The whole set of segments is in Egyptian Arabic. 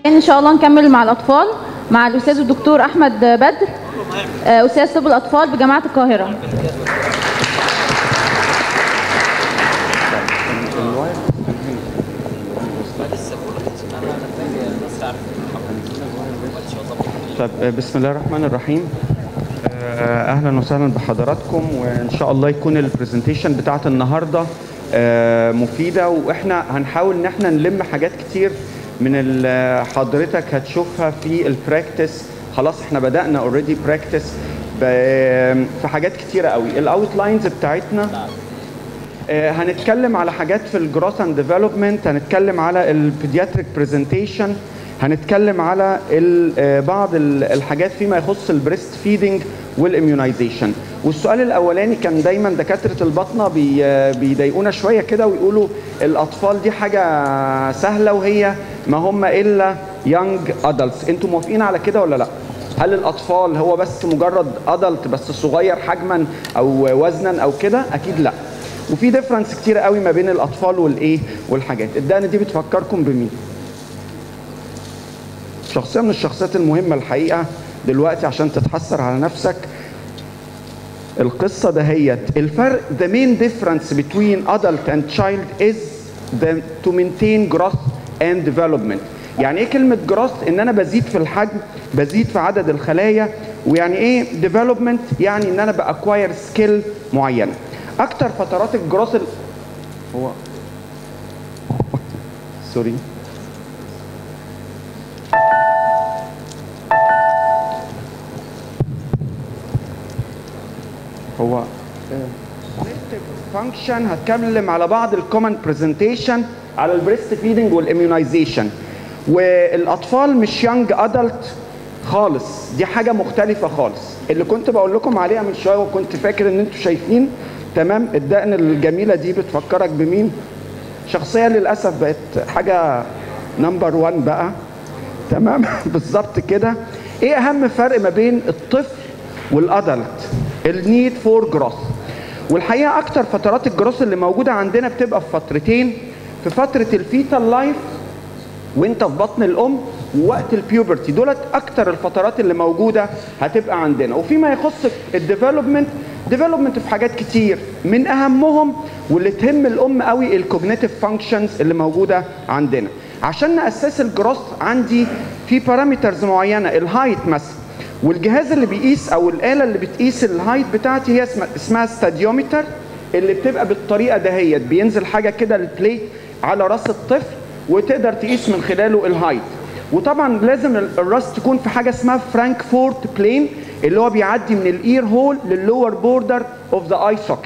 ان شاء الله نكمل مع الاطفال مع الاستاذ الدكتور احمد بدر آه، استاذ طب الاطفال بجامعه القاهره طيب بسم الله الرحمن الرحيم آه، اهلا وسهلا بحضراتكم وان شاء الله يكون البرزنتيشن بتاعت النهارده آه، مفيده واحنا هنحاول ان احنا نلم حاجات كتير من اللي حضرتك هتشوفها في البراكتس خلاص احنا بدانا اوريدي براكتس في حاجات كتيره قوي الاوتلاينز بتاعتنا آه، هنتكلم على حاجات في الجروث اند ديفلوبمنت هنتكلم على البيدياتريك برزنتيشن هنتكلم على ال- آه، بعض ال- الحاجات فيما يخص البريست فيدنج والاميونايزيشن والسؤال الاولاني كان دايما دكاتره البطنه بي آه، بيضايقونا شويه كده ويقولوا الاطفال دي حاجه سهله وهي ما هم الا يونج ادلتس انتوا موافقين على كده ولا لا هل الاطفال هو بس مجرد ادلت بس صغير حجما او وزنا او كده اكيد لا وفي ديفرنس كتير قوي ما بين الاطفال والايه والحاجات الدقن دي بتفكركم بمين شخصيه من الشخصيات المهمه الحقيقه دلوقتي عشان تتحسر على نفسك القصه دهيت الفرق the main difference between adult and child is the to maintain growth and development يعني ايه كلمه growth ان انا بزيد في الحجم بزيد في عدد الخلايا ويعني ايه development يعني ان انا باكواير سكيل معينه اكتر فترات الجروث ال... هو سوري هو فانكشن هتكلم على بعض الكومن برزنتيشن على البريست فيدنج والاميونايزيشن والاطفال مش يانج ادلت خالص دي حاجه مختلفه خالص اللي كنت بقول لكم عليها من شويه وكنت فاكر ان انتوا شايفين تمام الدقن الجميله دي بتفكرك بمين شخصيه للاسف بقت حاجه نمبر 1 بقى تمام بالظبط كده ايه اهم فرق ما بين الطفل والادلت النيد فور جروث والحقيقه اكتر فترات الجروث اللي موجوده عندنا بتبقى في فترتين في فتره الفيتال لايف وانت في بطن الام ووقت البيوبرتي دولت اكتر الفترات اللي موجوده هتبقى عندنا وفيما يخص الديفلوبمنت ديفلوبمنت في حاجات كتير من اهمهم واللي تهم الام قوي الكوجنيتيف فانكشنز اللي موجوده عندنا عشان ناسس الجروث عندي في بارامترز معينه الهايت مثلا والجهاز اللي بيقيس او الاله اللي بتقيس الهايت بتاعتي هي اسمها, اسمها ستاديومتر اللي بتبقى بالطريقه دهيت بينزل حاجه كده البليت على راس الطفل وتقدر تقيس من خلاله الهايت وطبعا لازم الراس تكون في حاجه اسمها فرانكفورت بلين اللي هو بيعدي من الاير هول لللور بوردر اوف ذا اي سوكت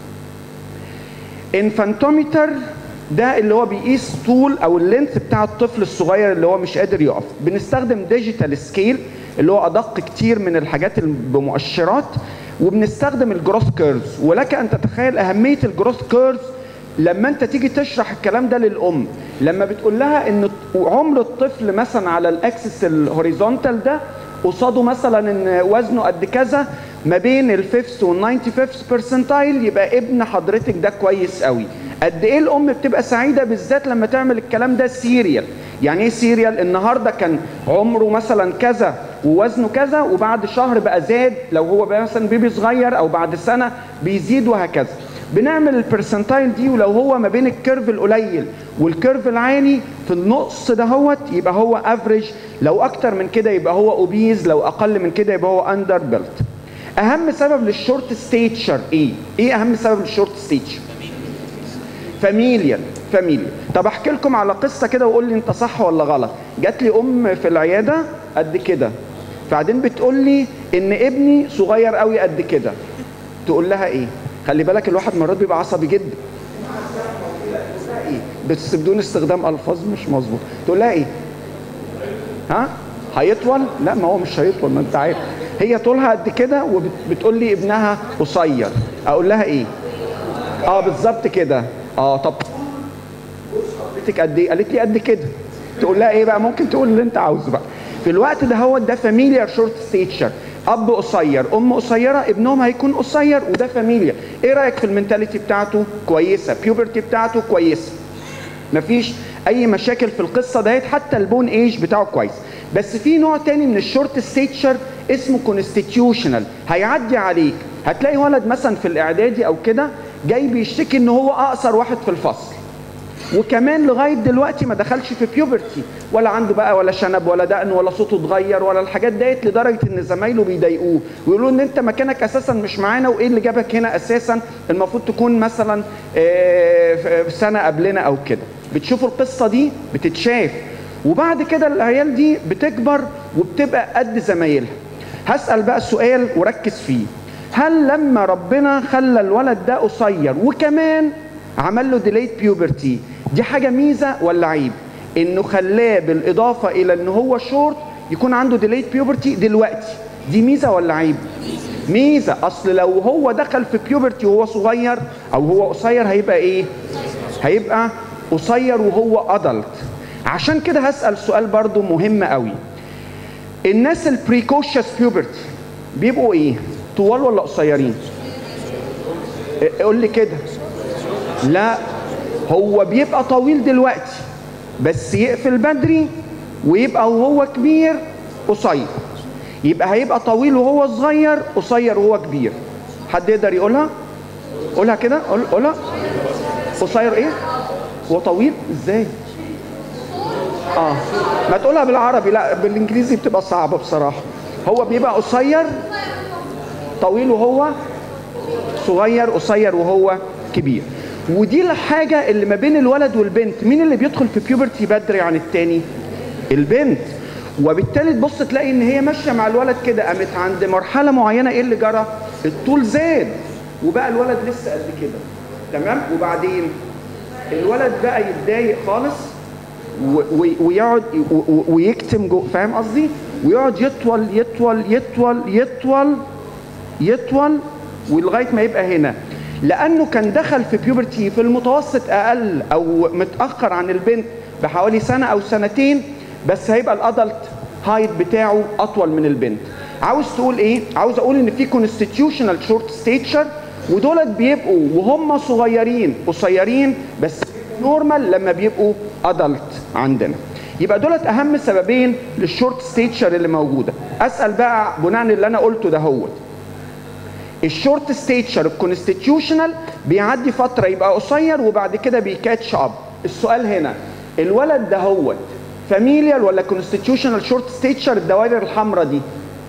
انفانتومتر ده اللي هو بيقيس طول او اللينث بتاع الطفل الصغير اللي هو مش قادر يقف بنستخدم ديجيتال سكيل اللي هو ادق كتير من الحاجات اللي بمؤشرات وبنستخدم الجروث كيرفز ولك ان تتخيل اهميه الجروث كيرفز لما انت تيجي تشرح الكلام ده للام لما بتقول لها ان عمر الطفل مثلا على الاكسس الهوريزونتال ده قصاده مثلا ان وزنه قد كذا ما بين الفيفث والناينتي فيفث برسنتايل يبقى ابن حضرتك ده كويس قوي قد ايه الام بتبقى سعيده بالذات لما تعمل الكلام ده سيريال يعني ايه سيريال النهارده كان عمره مثلا كذا ووزنه كذا وبعد شهر بقى زاد لو هو بقى مثلا بيبي صغير او بعد سنه بيزيد وهكذا بنعمل البرسنتايل دي ولو هو ما بين الكيرف القليل والكيرف العالي في النص دهوت يبقى هو افريج لو اكتر من كده يبقى هو اوبيز لو اقل من كده يبقى هو اندر بيلت اهم سبب للشورت ستيتشر ايه ايه اهم سبب للشورت ستيتشر فاميليال فاميليا طب احكي لكم على قصه كده وقول لي انت صح ولا غلط جات لي ام في العياده قد كده بعدين بتقول لي ان ابني صغير قوي قد كده تقول لها ايه خلي بالك الواحد مرات بيبقى عصبي جدا ايه بس بدون استخدام الفاظ مش مظبوط تقول لها ايه ها هيطول لا ما هو مش هيطول ما انت عارف هي طولها قد كده وبتقول لي ابنها قصير اقول لها ايه اه بالظبط كده اه طب حضرتك قد ايه قالت لي قد كده تقول لها ايه بقى ممكن تقول اللي انت عاوزه بقى في الوقت ده هو ده فاميليار شورت ستيتشر اب قصير ام قصيره ابنهم هيكون قصير وده فاميليا ايه رايك في المنتاليتي بتاعته كويسه بيوبرتي بتاعته كويسه مفيش اي مشاكل في القصه ديت حتى البون ايج بتاعه كويس بس في نوع تاني من الشورت ستيتشر اسمه كونستيتيوشنال هيعدي عليك هتلاقي ولد مثلا في الاعدادي او كده جاي بيشتكي ان هو اقصر واحد في الفصل وكمان لغايه دلوقتي ما دخلش في بيوبرتي ولا عنده بقى ولا شنب ولا دقن ولا صوته اتغير ولا الحاجات ديت لدرجه ان زمايله بيضايقوه ويقولوا ان انت مكانك اساسا مش معانا وايه اللي جابك هنا اساسا المفروض تكون مثلا آه، في سنه قبلنا او كده بتشوفوا القصه دي بتتشاف وبعد كده العيال دي بتكبر وبتبقى قد زمايلها هسال بقى سؤال وركز فيه هل لما ربنا خلى الولد ده قصير وكمان عمل له ديليت بيوبرتي دي حاجه ميزه ولا عيب انه خلاه بالاضافه الى ان هو شورت يكون عنده ديليت بيوبرتي دلوقتي دي ميزه ولا عيب ميزه اصل لو هو دخل في بيوبرتي وهو صغير او هو قصير هيبقى ايه هيبقى قصير وهو ادلت عشان كده هسال سؤال برضو مهم قوي الناس البريكوشس بيوبرتي بيبقوا ايه طوال ولا قصيرين قول لي كده لا هو بيبقى طويل دلوقتي بس يقفل بدري ويبقى وهو كبير قصير يبقى هيبقى طويل وهو صغير قصير وهو كبير حد يقدر يقولها قولها كده قول قولها قصير ايه هو طويل ازاي اه ما تقولها بالعربي لا بالانجليزي بتبقى صعبه بصراحه هو بيبقى قصير طويل وهو صغير قصير وهو كبير ودي الحاجه اللي ما بين الولد والبنت مين اللي بيدخل في بيوبرتي بدري عن التاني البنت وبالتالي تبص تلاقي ان هي ماشيه مع الولد كده قامت عند مرحله معينه ايه اللي جرى الطول زاد وبقى الولد لسه قد كده تمام وبعدين الولد بقى يتضايق خالص و- و- ويقعد و- و- ويكتم جو فاهم قصدي ويقعد يطول يطول يطول يطول يطول ولغايه ما يبقى هنا لانه كان دخل في بيوبرتي في المتوسط اقل او متاخر عن البنت بحوالي سنه او سنتين بس هيبقى الادلت هايت بتاعه اطول من البنت عاوز تقول ايه عاوز اقول ان في كونستيتيوشنال شورت ستيتشر ودولت بيبقوا وهم صغيرين قصيرين بس نورمال لما بيبقوا ادلت عندنا يبقى دولت اهم سببين للشورت ستيتشر اللي موجوده اسال بقى بناء اللي انا قلته ده هو الشورت ستيتشر الكونستيتيوشنال بيعدي فتره يبقى قصير وبعد كده بيكاتش اب السؤال هنا الولد ده هو فاميليال ولا كونستيتيوشنال شورت ستيتشر الدوائر الحمراء دي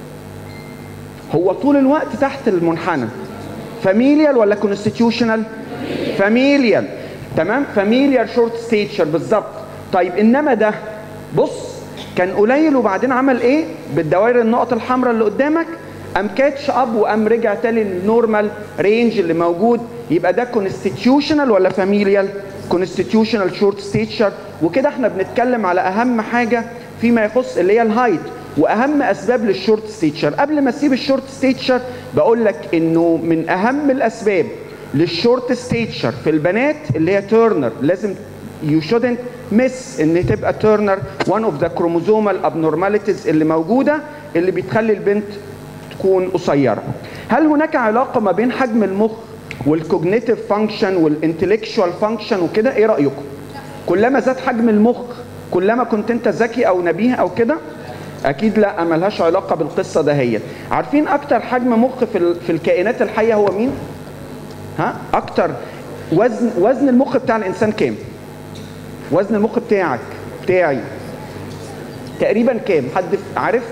هو طول الوقت تحت المنحنى فاميليال ولا كونستيتيوشنال فاميليال تمام فاميليال شورت ستيتشر بالظبط طيب انما ده بص كان قليل وبعدين عمل ايه بالدوائر النقط الحمراء اللي قدامك قام كاتش اب وقام رجع تاني للنورمال رينج اللي موجود يبقى ده كونستيتيوشنال ولا فاميليال كونستيتيوشنال شورت ستيتشر وكده احنا بنتكلم على اهم حاجه فيما يخص اللي هي الهايت واهم اسباب للشورت ستيتشر قبل ما اسيب الشورت ستيتشر بقول لك انه من اهم الاسباب للشورت ستيتشر في البنات اللي هي تيرنر لازم يو شودنت مس ان تبقى تيرنر وان اوف ذا كروموزومال ابنورماليتيز اللي موجوده اللي بتخلي البنت تكون قصيره هل هناك علاقه ما بين حجم المخ والكوجنيتيف فانكشن والانتلكشوال فانكشن وكده ايه رايكم كلما زاد حجم المخ كلما كنت انت ذكي او نبيه او كده اكيد لا ملهاش علاقه بالقصه دهيت عارفين اكتر حجم مخ في ال- في الكائنات الحيه هو مين ها اكتر وزن وزن المخ بتاع الانسان كام وزن المخ بتاعك بتاعي تقريبا كام حد عارف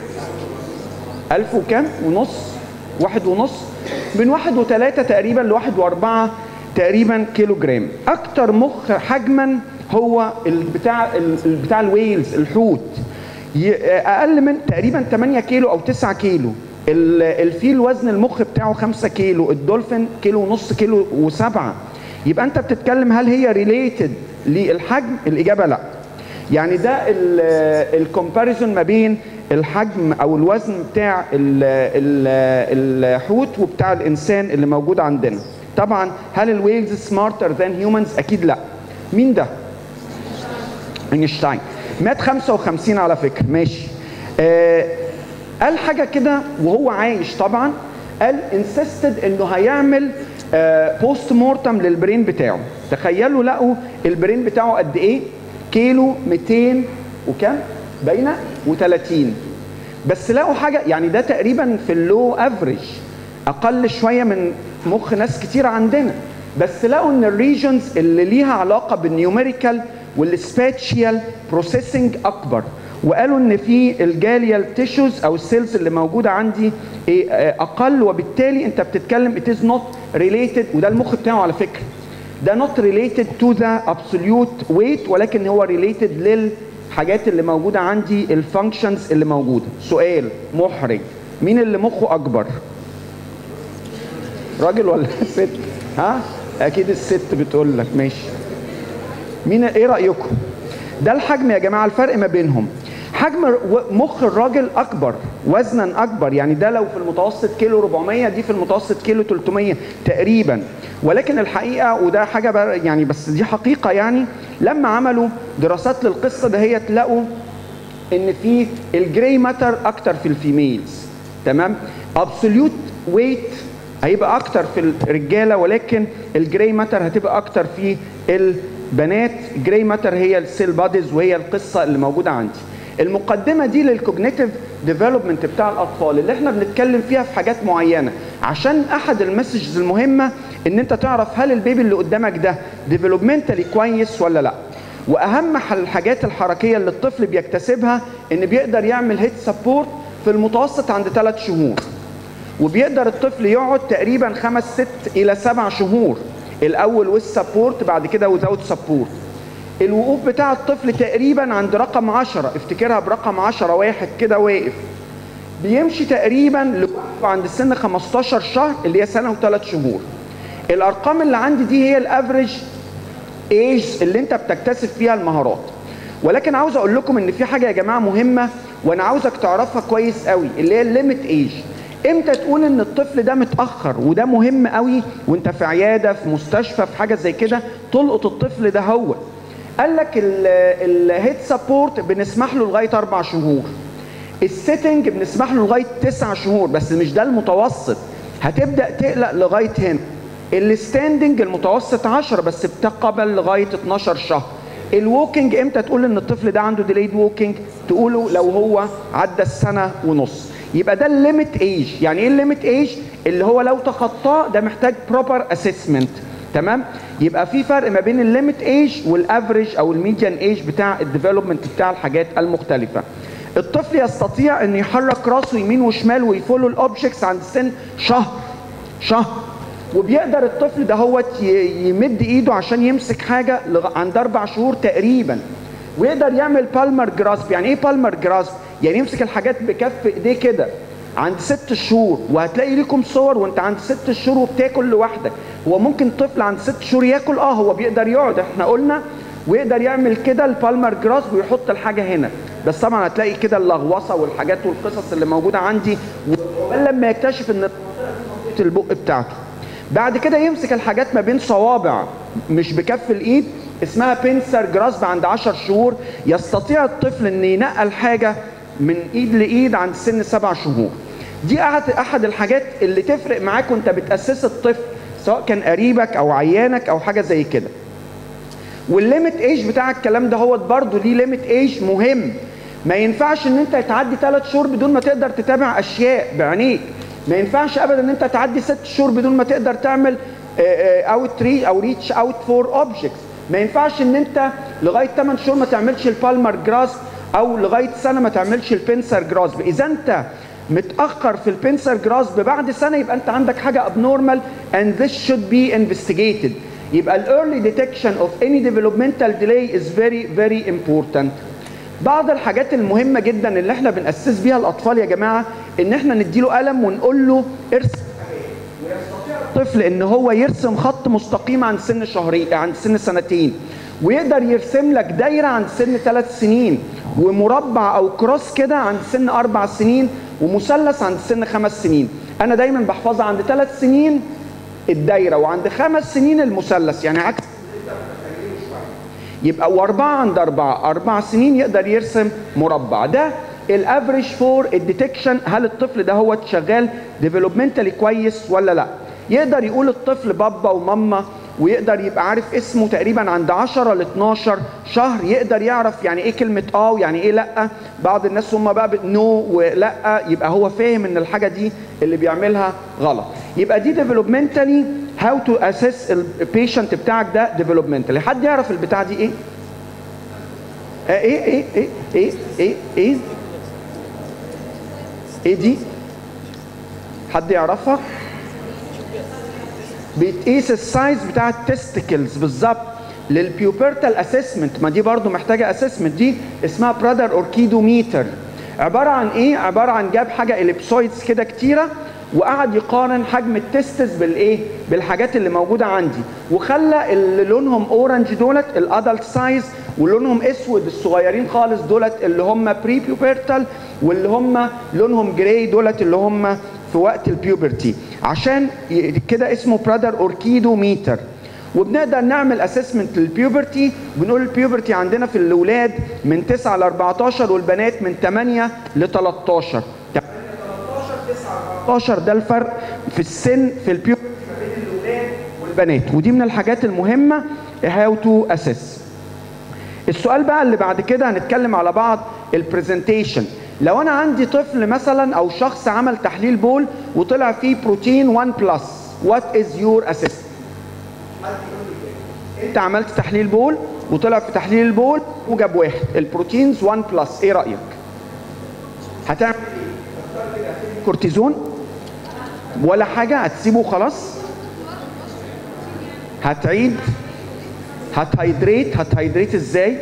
ألف وكام ونص واحد ونص من واحد وثلاثة تقريبا لواحد وأربعة تقريبا كيلو جرام أكتر مخ حجما هو البتاع ال- بتاع الويلز الحوت ي- أقل من تقريبا 8 كيلو أو 9 كيلو ال- الفيل وزن المخ بتاعه 5 كيلو الدولفين كيلو ونص كيلو وسبعة يبقى أنت بتتكلم هل هي ريليتد للحجم الإجابة لأ يعني ده الكومباريزون ما بين الحجم او الوزن بتاع ال- ال- الحوت وبتاع الانسان اللي موجود عندنا طبعا هل الويلز سمارتر ذان هيومنز اكيد لا مين ده اينشتاين مات 55 على فكره ماشي آه قال حاجه كده وهو عايش طبعا قال انسيستد انه هيعمل بوست مورتم للبرين بتاعه تخيلوا لقوا البرين بتاعه قد ايه كيلو 200 وكم باينه و30 بس لقوا حاجه يعني ده تقريبا في اللو افريج اقل شويه من مخ ناس كتير عندنا بس لقوا ان الريجنز اللي ليها علاقه بالنيوميريكال والسباتشيال بروسيسنج اكبر وقالوا ان في الجاليال تيشوز او السيلز اللي موجوده عندي إيه، آه، اقل وبالتالي انت بتتكلم it is not related وده المخ بتاعه على فكره ده not related to the absolute weight ولكن هو related للحاجات اللي موجوده عندي الفانكشنز اللي موجوده سؤال محرج مين اللي مخه اكبر راجل ولا ست ها اكيد الست بتقول لك ماشي مين ايه رايكم ده الحجم يا جماعه الفرق ما بينهم حجم و- مخ الراجل اكبر وزنا اكبر يعني ده لو في المتوسط كيلو 400 دي في المتوسط كيلو 300 تقريبا ولكن الحقيقه وده حاجه بقى يعني بس دي حقيقه يعني لما عملوا دراسات للقصه دهيت لقوا ان في الجراي ماتر اكتر في الفيميلز تمام ابسوليوت ويت هيبقى اكتر في الرجاله ولكن الجراي ماتر هتبقى اكتر في البنات جراي ماتر هي السيل باديز وهي القصه اللي موجوده عندي المقدمه دي للكوجنيتيف ديفلوبمنت بتاع الاطفال اللي احنا بنتكلم فيها في حاجات معينه عشان احد المسجز المهمه ان انت تعرف هل البيبي اللي قدامك ده ديفلوبمنتالي كويس ولا لا واهم ح- الحاجات الحركيه اللي الطفل بيكتسبها ان بيقدر يعمل هيد سبورت في المتوسط عند ثلاث شهور وبيقدر الطفل يقعد تقريبا خمس ست الى سبع شهور الاول والسبورت بعد كده وزاوت سبورت الوقوف بتاع الطفل تقريبا عند رقم 10 افتكرها برقم 10 واحد كده واقف بيمشي تقريبا لوقوف عند سن 15 شهر اللي هي سنه وثلاث شهور الارقام اللي عندي دي هي الافريج ايج اللي انت بتكتسب فيها المهارات ولكن عاوز اقول لكم ان في حاجه يا جماعه مهمه وانا عاوزك تعرفها كويس قوي اللي هي الليميت ايج امتى تقول ان الطفل ده متاخر وده مهم قوي وانت في عياده في مستشفى في حاجه زي كده تلقط الطفل ده هو قال لك الهيد سبورت بنسمح له لغايه اربع شهور السيتنج بنسمح له لغايه تسع شهور بس مش ده المتوسط هتبدا تقلق لغايه هنا الستاندنج المتوسط 10 بس بتقبل لغايه 12 شهر الووكينج امتى تقول ان الطفل ده عنده ديليد ووكينج تقوله لو هو عدى السنه ونص يبقى ده الليميت ايج يعني ايه الليميت ايج اللي هو لو تخطاه ده محتاج بروبر اسسمنت تمام يبقى في فرق ما بين الليميت ايج والافريج او الميديان ايج بتاع الديفلوبمنت بتاع الحاجات المختلفه الطفل يستطيع ان يحرك راسه يمين وشمال ويفولو الاوبجكتس عند سن شهر شهر وبيقدر الطفل ده هو يمد ايده عشان يمسك حاجه لغ- عند اربع شهور تقريبا ويقدر يعمل بالمر جراسب يعني ايه بالمر جراسب يعني يمسك الحاجات بكف ايديه كده عند ست شهور وهتلاقي ليكم صور وانت عند ست شهور وبتاكل لوحدك هو ممكن طفل عند ست شهور ياكل اه هو بيقدر يقعد احنا قلنا ويقدر يعمل كده البالمر جراس ويحط الحاجه هنا بس طبعا هتلاقي كده اللغوصه والحاجات والقصص اللي موجوده عندي لما يكتشف ان البق بتاعته بعد كده يمسك الحاجات ما بين صوابع مش بكف الايد اسمها بنسر جراسب عند 10 شهور يستطيع الطفل ان ينقل حاجه من ايد لايد عند سن سبع شهور دي احد احد الحاجات اللي تفرق معاك وانت بتاسس الطفل سواء كان قريبك او عيانك او حاجه زي كده والليميت ايج بتاع الكلام ده هو برضه ليه ليميت ايج مهم ما ينفعش ان انت تعدي ثلاث شهور بدون ما تقدر تتابع اشياء بعينيك ما ينفعش ابدا ان انت تعدي ست شهور بدون ما تقدر تعمل اوت ري او ريتش اوت فور اوبجكتس ما ينفعش ان انت لغايه 8 شهور ما تعملش البالمر جراس او لغايه سنه ما تعملش البنسر جراسب اذا انت متاخر في البنسر جراسب بعد سنه يبقى انت عندك حاجه abnormal and this should be investigated يبقى ال early detection of any developmental delay is very very important بعض الحاجات المهمة جدا اللي احنا بنأسس بيها الأطفال يا جماعة إن احنا نديله قلم ونقول له ارسم الطفل إن هو يرسم خط مستقيم عند سن شهرين عند سن سنتين ويقدر يرسم لك دايرة عند سن ثلاث سنين ومربع أو كروس كده عند سن أربع سنين ومثلث عند سن خمس سنين أنا دايما بحفظها عند ثلاث سنين الدايرة وعند خمس سنين المثلث يعني عكس يبقى واربعه عند اربعه اربع سنين يقدر يرسم مربع ده الافريج فور الديتكشن هل الطفل ده هو شغال ديفلوبمنتالي كويس ولا لا يقدر يقول الطفل بابا وماما ويقدر يبقى عارف اسمه تقريبا عند 10 ل 12 شهر يقدر يعرف يعني ايه كلمه اه ويعني ايه لا بعض الناس هم بقى نو ولا يبقى هو فاهم ان الحاجه دي اللي بيعملها غلط يبقى دي ديفلوبمنتالي هاو تو اسيس البيشنت بتاعك ده ديفلوبمنتالي حد يعرف البتاع دي ايه ايه ايه ايه ايه ايه ايه ايه دي حد يعرفها بتقيس السايز بتاع التستكلز بالظبط للبيوبرتال اسسمنت ما دي برضو محتاجه اسسمنت دي اسمها برادر اوركيدوميتر عباره عن ايه عباره عن جاب حاجه اليبسويدز كده كتيره وقعد يقارن حجم التستس بالايه بالحاجات اللي موجوده عندي وخلى اللي لونهم اورنج دولت الادلت سايز ولونهم اسود الصغيرين خالص دولت اللي هم بري بيوبرتال واللي هم لونهم جراي دولت اللي هم في وقت البيوبرتي عشان كده اسمه برادر اوركيدو ميتر وبنقدر نعمل اسسمنت للبيوبرتي بنقول البيوبرتي عندنا في الاولاد من 9 ل 14 والبنات من 8 ل 13 13 ده الفرق في السن في البيوبرتي ما بين الاولاد والبنات ودي من الحاجات المهمه هاو تو اسس السؤال بقى اللي بعد كده هنتكلم على بعض البرزنتيشن لو انا عندي طفل مثلا او شخص عمل تحليل بول وطلع فيه بروتين 1 بلس وات از يور اسيست انت عملت تحليل بول وطلع في تحليل البول وجاب واحد البروتينز 1 بلس ايه رايك هتعمل ايه كورتيزون ولا حاجه هتسيبه خلاص هتعيد هتهيدريت هتهيدريت ازاي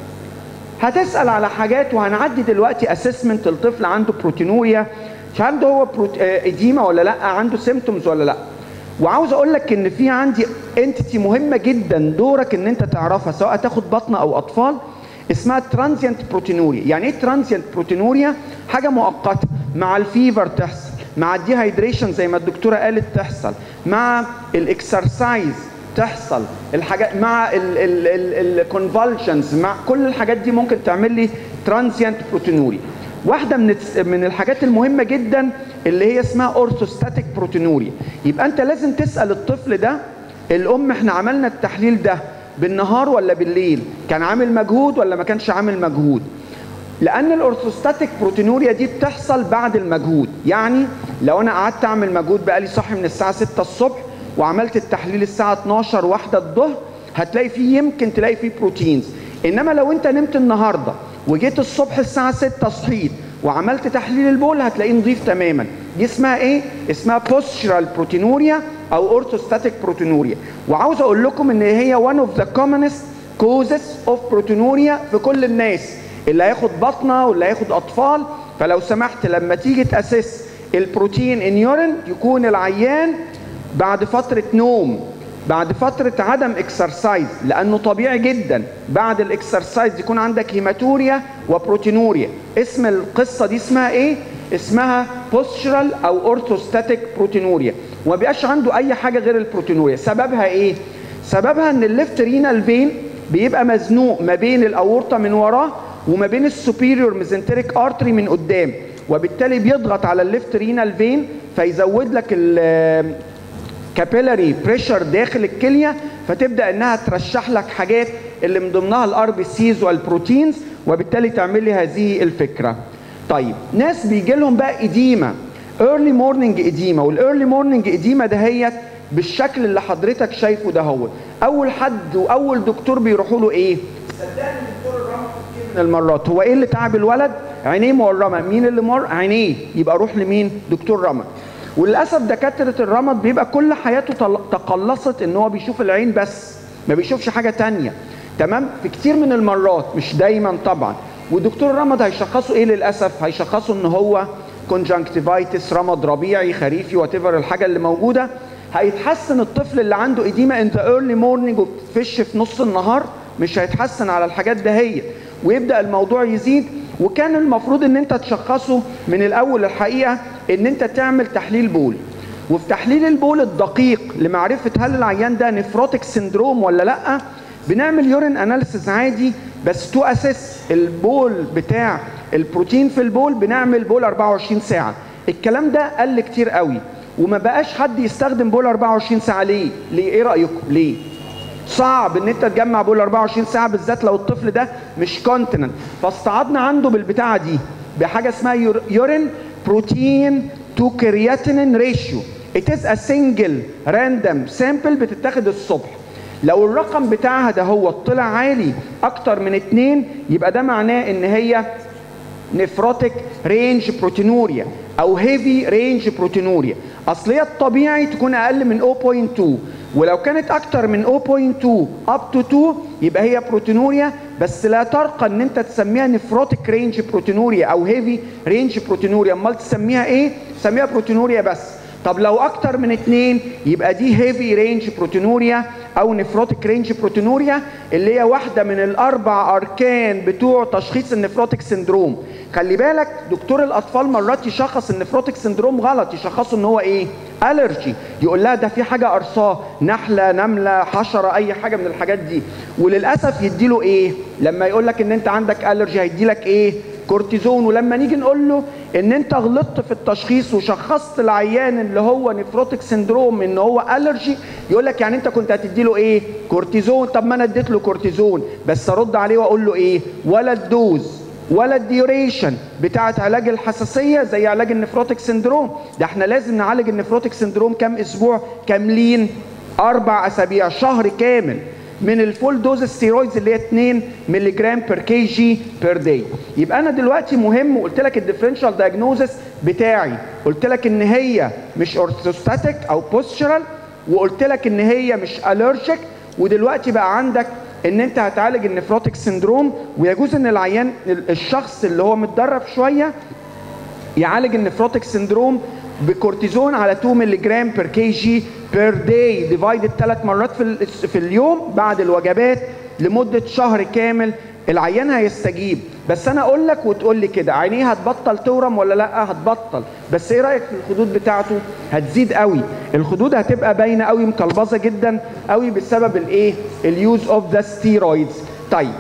هتسال على حاجات وهنعدي دلوقتي اسسمنت الطفل عنده بروتينوريا مش عنده هو بروت... اديما ولا لا عنده سيمتومز ولا لا وعاوز اقول لك ان في عندي انتيتي مهمه جدا دورك ان انت تعرفها سواء تاخد بطن او اطفال اسمها ترانزيانت بروتينوريا يعني ايه ترانزيانت بروتينوريا حاجه مؤقته مع الفيفر تحصل مع الديهايدريشن زي ما الدكتوره قالت تحصل مع الاكسرسايز تحصل الحاجات مع الكونفالشنز مع كل الحاجات دي ممكن تعمل لي ترانزيانت بروتينوري واحده من من الحاجات المهمه جدا اللي هي اسمها اورثوستاتيك بروتينوريا يبقى انت لازم تسال الطفل ده الام احنا عملنا التحليل ده بالنهار ولا بالليل كان عامل مجهود ولا ما كانش عامل مجهود لان الاورثوستاتيك بروتينوريا دي بتحصل بعد المجهود يعني لو انا قعدت اعمل مجهود بقالي صاحي من الساعه 6 الصبح وعملت التحليل الساعه 12 واحدة الظهر هتلاقي فيه يمكن تلاقي فيه بروتينز انما لو انت نمت النهارده وجيت الصبح الساعه 6 صحيت وعملت تحليل البول هتلاقيه نظيف تماما دي اسمها ايه اسمها بوستشرال بروتينوريا او اورثوستاتيك بروتينوريا وعاوز اقول لكم ان هي one of the commonest causes of proteinuria في كل الناس اللي هياخد بطنه واللي هياخد اطفال فلو سمحت لما تيجي تاسس البروتين ان يورين يكون العيان بعد فتره نوم بعد فترة عدم اكسرسايز لأنه طبيعي جدا بعد الاكسرسايز يكون عندك هيماتوريا وبروتينوريا اسم القصة دي اسمها ايه؟ اسمها بوستشرال أو أورثوستاتيك بروتينوريا وما بيبقاش عنده أي حاجة غير البروتينوريا سببها ايه؟ سببها ان الليفت رينال فين بيبقى مزنوق ما بين الأورطة من وراه وما بين السوبيريور ميزنتريك ارتري من قدام وبالتالي بيضغط على الليفت رينال فين فيزود لك كابيلاري بريشر داخل الكليه فتبدا انها ترشح لك حاجات اللي من ضمنها الار بي سيز والبروتينز وبالتالي تعمل لي هذه الفكره. طيب ناس بيجي لهم بقى اديمه ايرلي مورنينج اديمه والايرلي مورنينج اديمه دهيت بالشكل اللي حضرتك شايفه ده هو اول حد واول دكتور بيروحوا له ايه؟ صدقني دكتور الرمد كتير من المرات هو ايه اللي تعب الولد؟ عينيه مورمه مين اللي مر؟ عينيه يبقى روح لمين؟ دكتور رمد. وللاسف دكاتره الرمد بيبقى كل حياته تقلصت ان هو بيشوف العين بس ما بيشوفش حاجه تانية تمام في كتير من المرات مش دايما طبعا ودكتور الرمد هيشخصوا ايه للاسف هيشخصوا ان هو كونجنكتيفايتس رمد ربيعي خريفي وات الحاجه اللي موجوده هيتحسن الطفل اللي عنده اديما انت ايرلي مورنينج وبتفش في نص النهار مش هيتحسن على الحاجات دهيت ويبدا الموضوع يزيد وكان المفروض ان انت تشخصه من الاول الحقيقه ان انت تعمل تحليل بول وفي تحليل البول الدقيق لمعرفه هل العيان ده نفروتك سندروم ولا لا بنعمل يورين اناليسيس عادي بس تو اسس البول بتاع البروتين في البول بنعمل بول 24 ساعه الكلام ده قل كتير قوي وما بقاش حد يستخدم بول 24 ساعه ليه ليه ايه رايكم ليه صعب ان انت تجمع بول 24 ساعه بالذات لو الطفل ده مش كونتيننت فاستعضنا عنده بالبتاعه دي بحاجه اسمها يورين بروتين تو كرياتينين ريشيو it is a single random sample بتتاخد الصبح لو الرقم بتاعها ده هو طلع عالي اكتر من اتنين يبقى ده معناه ان هي نفروتيك رينج بروتينوريا او هيفي رينج بروتينوريا اصل هي الطبيعي تكون اقل من 0.2 ولو كانت اكتر من 0.2 اب تو 2 يبقى هي بروتينوريا بس لا ترقى ان انت تسميها نفروتيك رينج بروتينوريا او هيفي رينج بروتينوريا امال تسميها ايه تسميها بروتينوريا بس طب لو اكتر من اتنين يبقى دي هيفي رينج بروتينوريا او نفروتيك رينج بروتينوريا اللي هي واحده من الاربع اركان بتوع تشخيص النفروتيك سندروم خلي بالك دكتور الاطفال مرات يشخص النفروتيك سندروم غلط يشخصه ان هو ايه الرجي يقول لها ده في حاجه قرصاه نحله نمله حشره اي حاجه من الحاجات دي وللاسف يديله ايه لما يقول لك ان انت عندك الرجي هيديلك ايه كورتيزون ولما نيجي نقول له ان انت غلطت في التشخيص وشخصت العيان اللي هو نفروتيك سندروم ان هو الرجي يقول لك يعني انت كنت هتدي له ايه كورتيزون طب ما انا اديت له كورتيزون بس ارد عليه واقول له ايه ولا الدوز ولا الديوريشن بتاعت علاج الحساسيه زي علاج النفروتيك سندروم ده احنا لازم نعالج النفروتيك سندروم كام اسبوع كاملين اربع اسابيع شهر كامل من الفول دوز ستيرويدز اللي هي 2 مللي جرام بير كي جي بير داي يبقى انا دلوقتي مهم وقلت لك الديفرنشال دايجنوزس بتاعي قلت لك ان هي مش اورثوستاتيك او بوستشرال وقلت لك ان هي مش الرجيك ودلوقتي بقى عندك ان انت هتعالج النفروتيك سندروم ويجوز ان العيان الشخص اللي هو متدرب شويه يعالج النفروتيك سندروم بكورتيزون على 2 مللي جرام بير كي جي بير داي ديفايدد ثلاث مرات في في اليوم بعد الوجبات لمده شهر كامل العيان هيستجيب بس انا اقول لك وتقول لي كده عينيه هتبطل تورم ولا لا هتبطل بس ايه رايك في الخدود بتاعته هتزيد قوي الخدود هتبقى باينه قوي مكلبظه جدا قوي بسبب الايه اليوز اوف ذا ستيرويدز طيب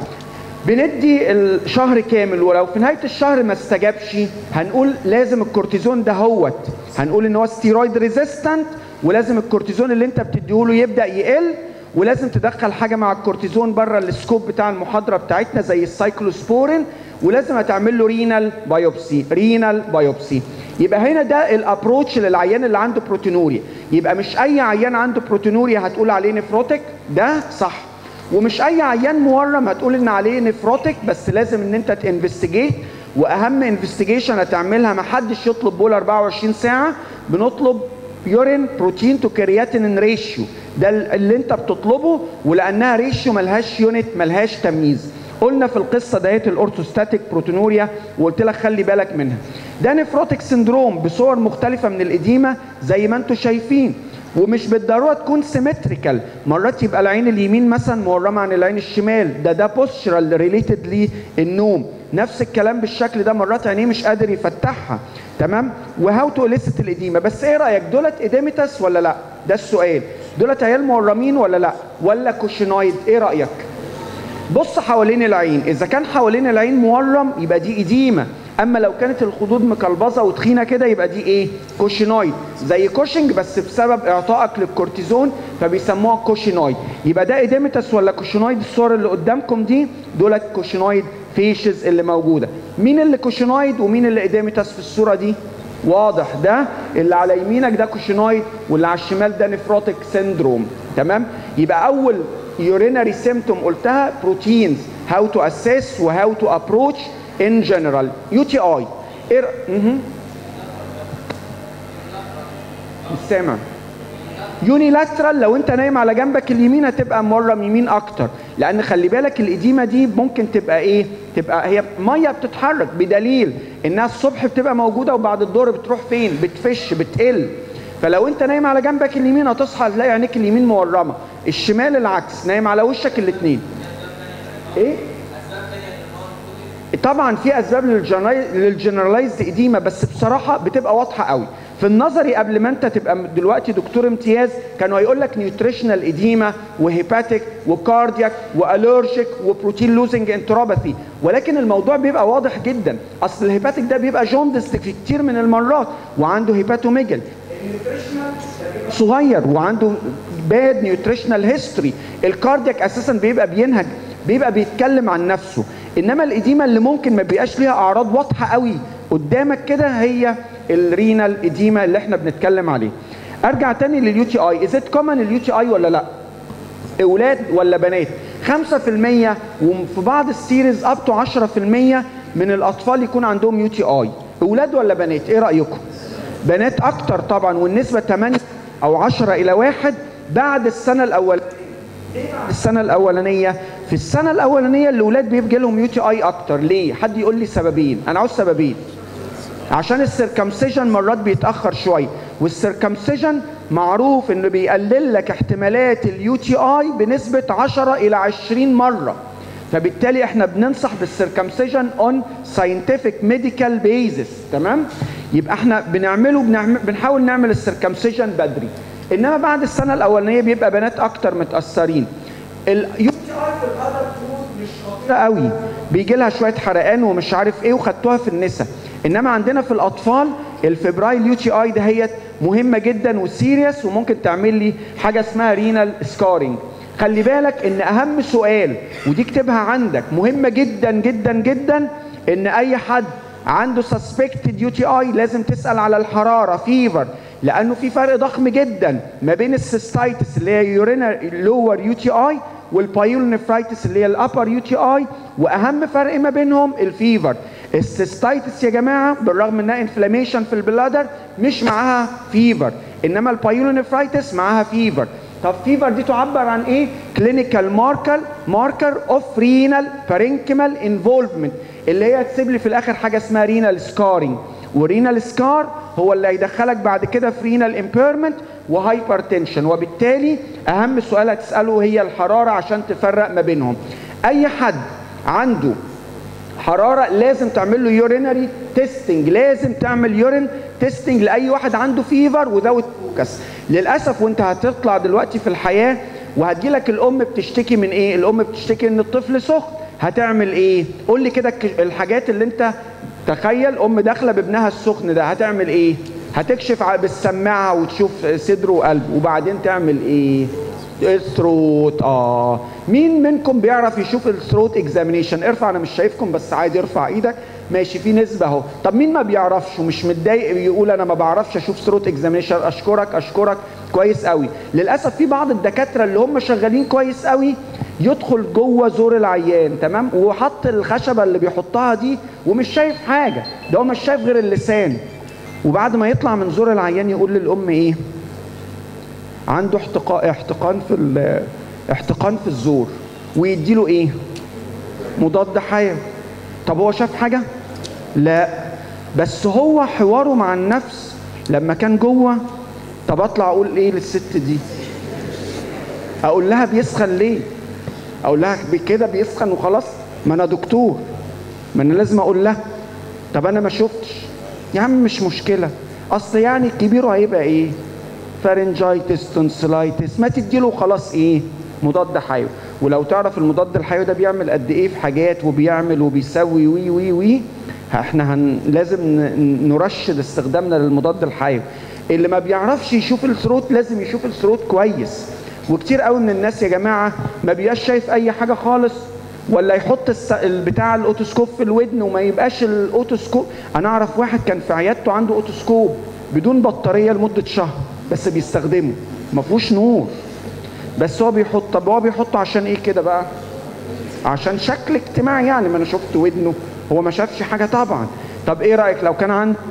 بندي الشهر كامل ولو في نهايه الشهر ما استجابش هنقول لازم الكورتيزون ده هوت هنقول ان هو ستيرويد ريزيستنت ولازم الكورتيزون اللي انت بتديهوله يبدا يقل ولازم تدخل حاجه مع الكورتيزون بره السكوب بتاع المحاضره بتاعتنا زي السايكلوسبورين ولازم هتعمل له رينال بايوبسي رينال بايوبسي يبقى هنا ده الابروتش للعيان اللي عنده بروتينوريا يبقى مش اي عيان عنده بروتينوريا هتقول عليه نفروتيك ده صح ومش اي عيان مورم هتقول ان عليه نفروتيك بس لازم ان انت تنفستيجيت واهم انفستيجيشن هتعملها ما حدش يطلب بول 24 ساعه بنطلب يورين بروتين تو كرياتين ريشيو ده اللي انت بتطلبه ولانها ريشيو ملهاش يونت ملهاش تمييز قلنا في القصه ديت الاورثوستاتيك بروتينوريا وقلت لك خلي بالك منها ده نفروتيك سندروم بصور مختلفه من الاديمه زي ما انتم شايفين ومش بالضروره تكون سيمتريكال مرات يبقى العين اليمين مثلا مورمه عن العين الشمال ده ده بوستشرال ريليتد للنوم نفس الكلام بالشكل ده مرات عينيه مش قادر يفتحها تمام وهاو تو اليست الاديمه بس ايه رايك دولت اديمتس ولا لا ده السؤال دولت عيال مورمين ولا لا ولا كوشينويد ايه رايك بص حوالين العين اذا كان حوالين العين مورم يبقى دي اديمه اما لو كانت الخدود مكلبظه وتخينه كده يبقى دي ايه كوشينويد زي كوشنج بس بسبب اعطائك للكورتيزون فبيسموها كوشينويد يبقى ده اديمتس ولا كوشينويد الصور اللي قدامكم دي دولت كوشينويد فيشز اللي موجوده مين اللي كوشينويد ومين اللي اديمتس في الصوره دي واضح ده اللي على يمينك ده كوشينويد واللي على الشمال ده نفروتيك سيندروم تمام يبقى اول يورينري سيمتوم قلتها بروتينز هاو تو اسيس وهاو تو ابروتش ان جنرال يو تي اي ايه مش سامع يونيلاترال لو انت نايم على جنبك اليمين هتبقى مورم يمين اكتر لان خلي بالك الاديمه دي ممكن تبقى ايه تبقى هي ميه بتتحرك بدليل انها الصبح بتبقى موجوده وبعد الظهر بتروح فين بتفش بتقل فلو انت نايم على جنبك اليمين هتصحى تلاقي عينيك اليمين مورمه الشمال العكس نايم على وشك الاثنين ايه طبعا في اسباب للجنرالايزد اديمه بس بصراحه بتبقى واضحه قوي في النظري قبل ما انت تبقى دلوقتي دكتور امتياز كانوا هيقول لك نيوتريشنال اديما وهيباتيك وكاردياك والرجيك وبروتين لوزنج انتروباثي ولكن الموضوع بيبقى واضح جدا اصل الهيباتيك ده بيبقى جوندس في كتير من المرات وعنده هيباتوميجل صغير وعنده باد نيوتريشنال هيستوري الكاردياك اساسا بيبقى بينهج بيبقى بيتكلم عن نفسه انما الاديمه اللي ممكن ما بيبقاش ليها اعراض واضحه قوي قدامك كده هي الرينال اديمه اللي احنا بنتكلم عليه ارجع تاني لليو تي اي از ات كومن اليو تي اي ولا لا اولاد ولا بنات 5% وفي بعض السيريز اب تو 10% من الاطفال يكون عندهم يو تي اي اولاد ولا بنات ايه رايكم بنات اكتر طبعا والنسبه 8 او 10 الى 1 بعد السنه الاولانيه السنه الاولانيه في السنه الاولانيه الاولاد بيبقى لهم يو تي اي اكتر ليه حد يقول لي سببين انا عاوز سببين عشان السيركمسيجن مرات بيتاخر شويه والسيركمسيجن معروف انه بيقلل لك احتمالات اليو تي اي بنسبه 10 الى 20 مره فبالتالي احنا بننصح بالسيركمسيجن اون ساينتفك ميديكال بيزس تمام يبقى احنا بنعمله بنعمل بنحاول نعمل السيركمسيجن بدري انما بعد السنه الاولانيه بيبقى بنات اكتر متاثرين اليو تي اي في الادر مش خطيره قوي بيجي لها شويه حرقان ومش عارف ايه وخدتوها في النساء انما عندنا في الاطفال الفبرايل يو تي اي دهيت مهمه جدا وسيريس وممكن تعمل لي حاجه اسمها رينال سكارينج خلي بالك ان اهم سؤال ودي اكتبها عندك مهمه جدا جدا جدا ان اي حد عنده سسبكتد يو تي اي لازم تسال على الحراره فيفر لانه في فرق ضخم جدا ما بين السيستايتس اللي هي يورينا لور يو تي اي والبايولونيفرايتس اللي هي الابر يو تي اي واهم فرق ما بينهم الفيفر السيستايتس يا جماعه بالرغم انها انفلاميشن في البلادر مش معاها فيفر انما البايولونيفرايتس معاها فيفر طب فيفر دي تعبر عن ايه كلينيكال ماركر ماركر اوف رينال بارينكيمال انفولفمنت اللي هي تسيب لي في الاخر حاجه اسمها رينال سكارينج ورينال سكار هو اللي هيدخلك بعد كده في رينال امبيرمنت وهايبرتنشن وبالتالي اهم سؤال هتساله هي الحراره عشان تفرق ما بينهم اي حد عنده حراره لازم تعمل له يورينري تيستنج لازم تعمل يورين تيستنج لاي واحد عنده فيفر وذاوت فوكس للاسف وانت هتطلع دلوقتي في الحياه وهتجيلك الام بتشتكي من ايه الام بتشتكي ان الطفل سخن هتعمل ايه قول لي كده الحاجات اللي انت تخيل ام داخله بابنها السخن ده هتعمل ايه هتكشف بالسماعه وتشوف صدره وقلبه وبعدين تعمل ايه الثروت اه مين منكم بيعرف يشوف الثروت اكزامينيشن ارفع انا مش شايفكم بس عادي ارفع ايدك ماشي في نسبه اهو طب مين ما بيعرفش ومش متضايق يقول انا ما بعرفش اشوف ثروت اكزامينيشن اشكرك اشكرك كويس قوي للاسف في بعض الدكاتره اللي هم شغالين كويس قوي يدخل جوه زور العيان تمام وحط الخشبه اللي بيحطها دي ومش شايف حاجه ده هو مش شايف غير اللسان وبعد ما يطلع من زور العيان يقول للام ايه عنده احتقان احتقان في احتقان في الزور ويديله ايه مضاد حيوي طب هو شاف حاجه لا بس هو حواره مع النفس لما كان جوه طب اطلع اقول ايه للست دي اقول لها بيسخن ليه اقول لها كده بيسخن وخلاص ما انا دكتور ما انا لازم اقول لها طب انا ما شفتش يا عم مش مشكله اصل يعني الكبير هيبقى ايه فارنجايتس تونسلايتس ما تديله خلاص ايه مضاد حيوي ولو تعرف المضاد الحيوي ده بيعمل قد ايه في حاجات وبيعمل وبيسوي وي وي وي احنا هن لازم نرشد استخدامنا للمضاد الحيوي اللي ما بيعرفش يشوف الثروت لازم يشوف الثروت كويس وكتير قوي من الناس يا جماعه ما بيبقاش شايف اي حاجه خالص ولا يحط الس... بتاع الاوتوسكوب في الودن وما يبقاش الاوتوسكوب انا اعرف واحد كان في عيادته عنده اوتوسكوب بدون بطاريه لمده شهر بس بيستخدمه ما فيهوش نور بس هو بيحط طب هو بيحطه عشان ايه كده بقى عشان شكل اجتماعي يعني ما انا شفت ودنه هو ما شافش حاجه طبعا طب ايه رايك لو كان عنده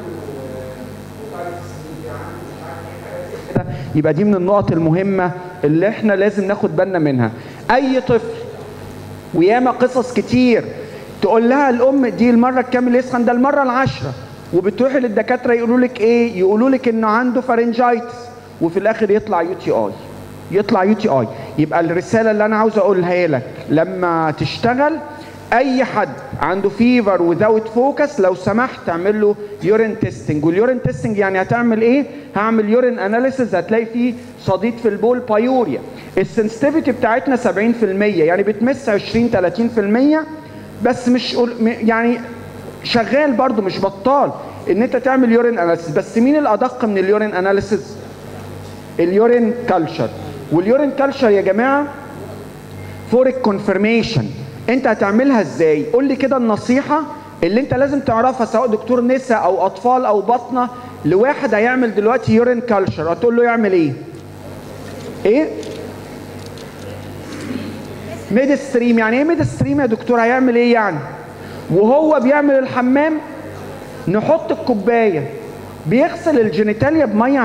يبقى دي من النقط المهمه اللي احنا لازم ناخد بالنا منها اي طفل وياما قصص كتير تقول لها الام دي المره الكام اللي يسخن ده المره العاشره وبتروحي للدكاتره يقولوا لك ايه يقولوا لك انه عنده فارنجايتس وفي الاخر يطلع يو تي اي يطلع يو تي اي يبقى الرساله اللي انا عاوز اقولها لك لما تشتغل اي حد عنده فيفر وذاوت فوكس لو سمحت اعمل له يورين تيستنج واليورين تيستنج يعني هتعمل ايه هعمل يورين اناليسيز هتلاقي فيه صديد في البول بايوريا السنسيتيفيتي بتاعتنا 70% يعني بتمس 20 30% بس مش يعني شغال برضو مش بطال ان انت تعمل يورين اناليسيس بس مين الادق من اليورين اناليسيس اليورين كلتشر واليورين كلتشر يا جماعه فور الكونفirmation انت هتعملها ازاي قول لي كده النصيحه اللي انت لازم تعرفها سواء دكتور نساء او اطفال او بطنه لواحد هيعمل دلوقتي يورين كلتشر هتقول له يعمل ايه ايه ميد ستريم يعني ايه ميد ستريم يا دكتور هيعمل ايه يعني وهو بيعمل الحمام نحط الكوبايه بيغسل الجينيتاليا بميه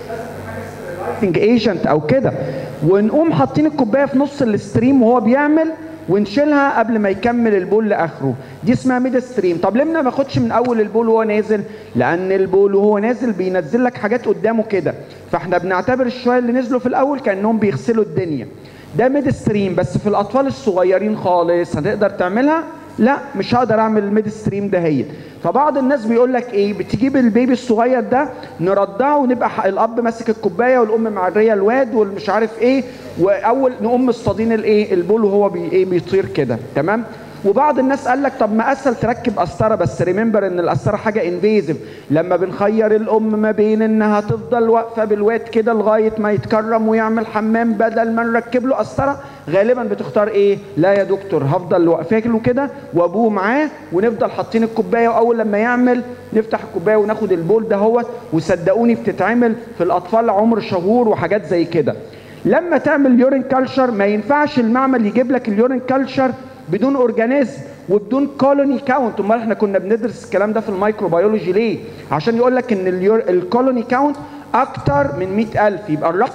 ايجنت او كده ونقوم حاطين الكوبايه في نص الستريم وهو بيعمل ونشيلها قبل ما يكمل البول لاخره دي اسمها ميد ستريم طب ليه ما باخدش من اول البول وهو نازل لان البول وهو نازل بينزل لك حاجات قدامه كده فاحنا بنعتبر الشويه اللي نزلوا في الاول كانهم بيغسلوا الدنيا ده ميد ستريم بس في الاطفال الصغيرين خالص هتقدر تعملها لا مش هقدر اعمل الميد ستريم ده هي فبعض الناس بيقول لك ايه بتجيب البيبي الصغير ده نرضعه ونبقى ح- الاب ماسك الكوبايه والام معريه الواد والمش عارف ايه واول نقوم مصطادين الايه البول وهو بي ايه بيطير كده تمام وبعض الناس قال لك طب ما اسهل تركب قسطره بس ريمبر ان القسطره حاجه انفيزيف لما بنخير الام ما بين انها تفضل واقفه بالواد كده لغايه ما يتكرم ويعمل حمام بدل ما نركب له قسطره غالبا بتختار ايه لا يا دكتور هفضل واقفه له كده وابوه معاه ونفضل حاطين الكوبايه واول لما يعمل نفتح الكوبايه وناخد البول ده هو وصدقوني بتتعمل في الاطفال عمر شهور وحاجات زي كده لما تعمل يورين كلتشر ما ينفعش المعمل يجيب لك اليورين كلتشر بدون اورجانيزم وبدون كولوني كاونت امال احنا كنا بندرس الكلام ده في الميكروبيولوجي ليه عشان يقول لك ان الكولوني كاونت اكتر من 100000 يبقى الرقم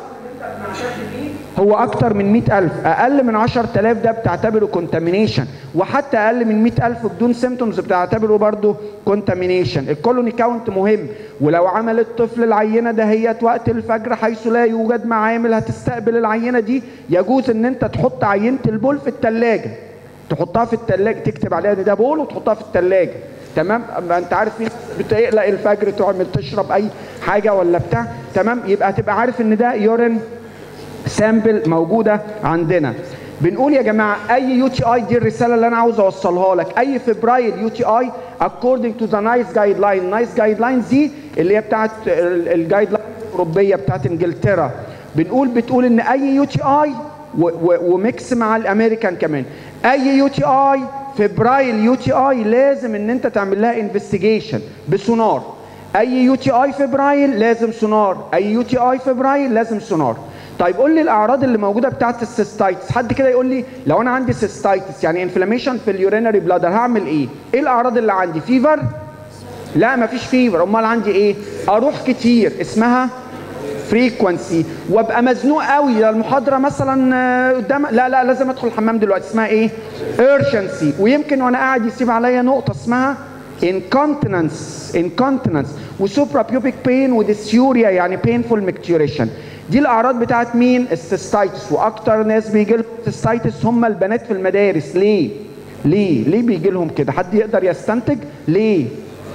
هو اكتر من 100000 اقل من 10000 ده بتعتبره كونتامينيشن وحتى اقل من 100000 بدون سيمتومز بتعتبره برضه كونتامينيشن الكولوني كاونت مهم ولو عمل الطفل العينه دهيت وقت الفجر حيث لا يوجد معامل هتستقبل العينه دي يجوز ان انت تحط عينه البول في الثلاجه تحطها في الثلاجه تكتب عليها ان ده بول وتحطها في الثلاجه تمام أما انت عارف مين بتقلق الفجر تعمل تشرب اي حاجه ولا بتاع تمام يبقى هتبقى عارف ان ده يورين سامبل موجوده عندنا بنقول يا جماعه اي يو تي اي دي الرساله اللي انا عاوز اوصلها لك اي فبرايل يو تي اي according to the nice guideline nice guidelines دي اللي هي بتاعت الجايد لاين الاوروبيه بتاعت انجلترا بنقول بتقول ان اي يو تي اي وميكس مع الامريكان كمان اي يو تي اي فبرايل يو تي اي لازم ان انت تعمل لها انفستيجيشن بسونار اي يو تي اي فبرايل لازم سونار اي يو تي اي فبرايل لازم سونار طيب قول لي الاعراض اللي موجوده بتاعت السيستايتس حد كده يقول لي لو انا عندي سيستايتس يعني انفلاميشن في اليورينري بلادر هعمل ايه ايه الاعراض اللي عندي فيفر لا مفيش فيفر امال عندي ايه اروح كتير اسمها فريكونسي وابقى مزنوق قوي للمحاضره مثلا آه، قدام لا لا لازم ادخل الحمام دلوقتي اسمها ايه urgency ويمكن وانا قاعد يسيب عليا نقطه اسمها incontinence incontinence وسوبرا بيوبيك بين وديسيوريا يعني painful micturition دي الاعراض بتاعت مين السيستايتس واكتر ناس بيجي لهم سيستايتس هم البنات في المدارس ليه ليه ليه بيجي لهم كده حد يقدر يستنتج ليه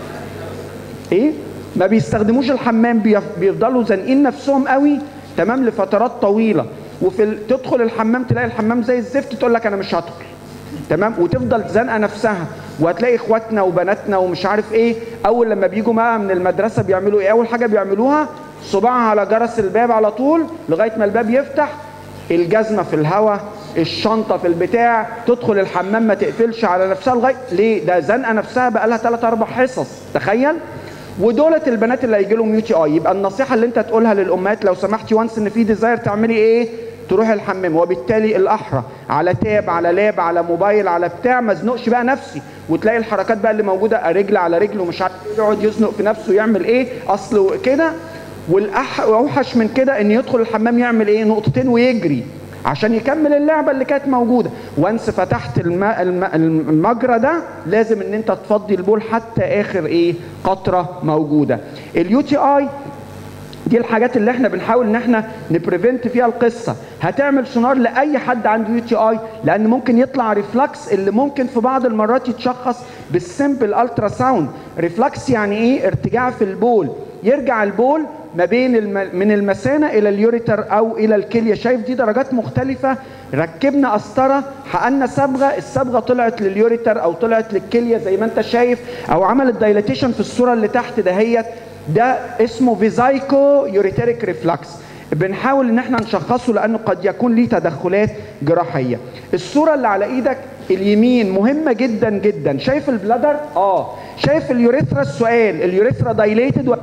ايه ما بيستخدموش الحمام بيف- بيفضلوا زانقين نفسهم قوي تمام لفترات طويله وفي ال... تدخل الحمام تلاقي الحمام زي الزفت تقول لك انا مش هدخل تمام وتفضل زنقه نفسها وهتلاقي اخواتنا وبناتنا ومش عارف ايه اول لما بيجوا بقى من المدرسه بيعملوا ايه اول حاجه بيعملوها صباعها على جرس الباب على طول لغايه ما الباب يفتح الجزمه في الهواء الشنطه في البتاع تدخل الحمام ما تقفلش على نفسها لغايه ليه ده زنقه نفسها بقى لها 3 4 حصص تخيل ودولت البنات اللي هيجي لهم يو تي اي يبقى النصيحه اللي انت تقولها للامهات لو سمحتي وانس ان في ديزاير تعملي ايه تروح الحمام وبالتالي الاحرى على تاب على لاب على موبايل على بتاع ما ازنقش بقى نفسي وتلاقي الحركات بقى اللي موجوده رجل على رجل ومش عارف إيه، يقعد يزنق في نفسه يعمل ايه اصل كده والاوحش من كده ان يدخل الحمام يعمل ايه نقطتين ويجري عشان يكمل اللعبه اللي كانت موجوده وانس فتحت الم... الم... المجرى ده لازم ان انت تفضي البول حتى اخر ايه قطره موجوده اليو تي اي دي الحاجات اللي احنا بنحاول ان احنا نبريفنت فيها القصه هتعمل سونار لاي حد عنده يو تي اي لان ممكن يطلع ريفلكس اللي ممكن في بعض المرات يتشخص بالسمبل الترا ساوند ريفلكس يعني ايه ارتجاع في البول يرجع البول ما بين الم... من المثانه الى اليوريتر او الى الكليه شايف دي درجات مختلفه ركبنا قسطره حقنا صبغه الصبغه طلعت لليوريتر او طلعت للكليه زي ما انت شايف او عملت دايلاتيشن في الصوره اللي تحت دهيت ده اسمه فيزايكو يوريتريك ريفلكس بنحاول ان احنا نشخصه لانه قد يكون ليه تدخلات جراحيه الصوره اللي على ايدك اليمين مهمه جدا جدا شايف البلادر اه شايف اليوريثرا السؤال اليوريثرا دايليتد و...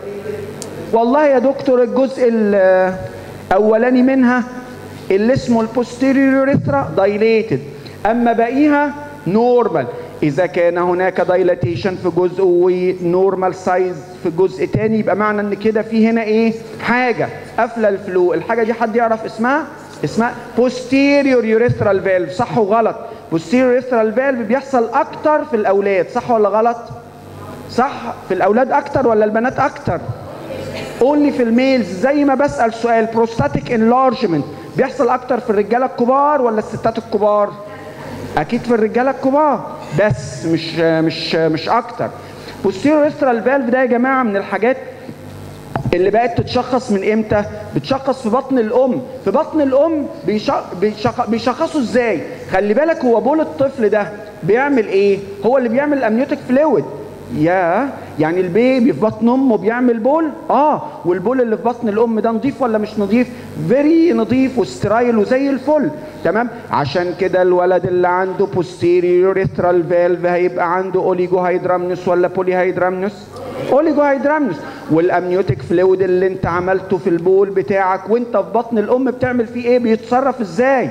والله يا دكتور الجزء الاولاني منها اللي اسمه البوستيريور يوريثرا دايليتد اما باقيها نورمال اذا كان هناك دايلاتيشن في جزء ونورمال سايز في جزء تاني يبقى معنى ان كده في هنا ايه حاجه قافله الفلو الحاجه دي حد يعرف اسمها اسمها posterior urethral valve صح وغلط posterior urethral valve بيحصل اكتر في الاولاد صح ولا غلط صح في الاولاد اكتر ولا البنات اكتر اونلي في الميلز زي ما بسال سؤال بروستاتيك انلارجمنت بيحصل اكتر في الرجاله الكبار ولا الستات الكبار اكيد في الرجاله الكبار بس مش مش مش اكتر posterior urethral valve ده يا جماعه من الحاجات اللي بقت تتشخص من امتى؟ بتشخص في بطن الام، في بطن الام بيشخ... بيشخصوا ازاي؟ خلي بالك هو بول الطفل ده بيعمل ايه؟ هو اللي بيعمل الامنيوتيك فلويد. يا يعني البيبي في بطن امه بيعمل بول؟ اه والبول اللي في بطن الام ده نظيف ولا مش نظيف؟ فيري نظيف وسترايل وزي الفل، تمام؟ عشان كده الولد اللي عنده posterior urethral valve هيبقى عنده اوليجو هيدرامنس ولا بولي هيدرامنس؟ اوليجو هيدرامنس والامنيوتيك فلويد اللي انت عملته في البول بتاعك وانت في بطن الام بتعمل فيه ايه بيتصرف ازاي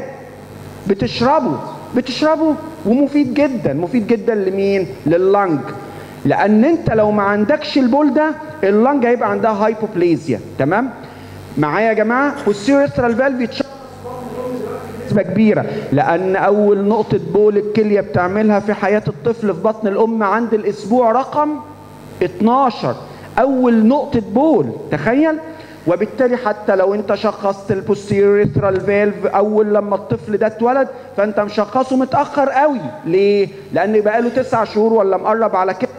بتشربه بتشربه ومفيد جدا مفيد جدا لمين لللنج لان انت لو ما عندكش البول ده اللنج هيبقى عندها هايبوبليزيا تمام معايا يا جماعه والسيريسترال فالف يتشرب نسبة كبيرة لأن أول نقطة بول الكلية بتعملها في حياة الطفل في بطن الأم عند الأسبوع رقم 12 اول نقطه بول تخيل وبالتالي حتى لو انت شخصت البوستيريثرال فالف اول لما الطفل ده اتولد فانت مشخصه متاخر قوي ليه لان بقى له تسع شهور ولا مقرب على كده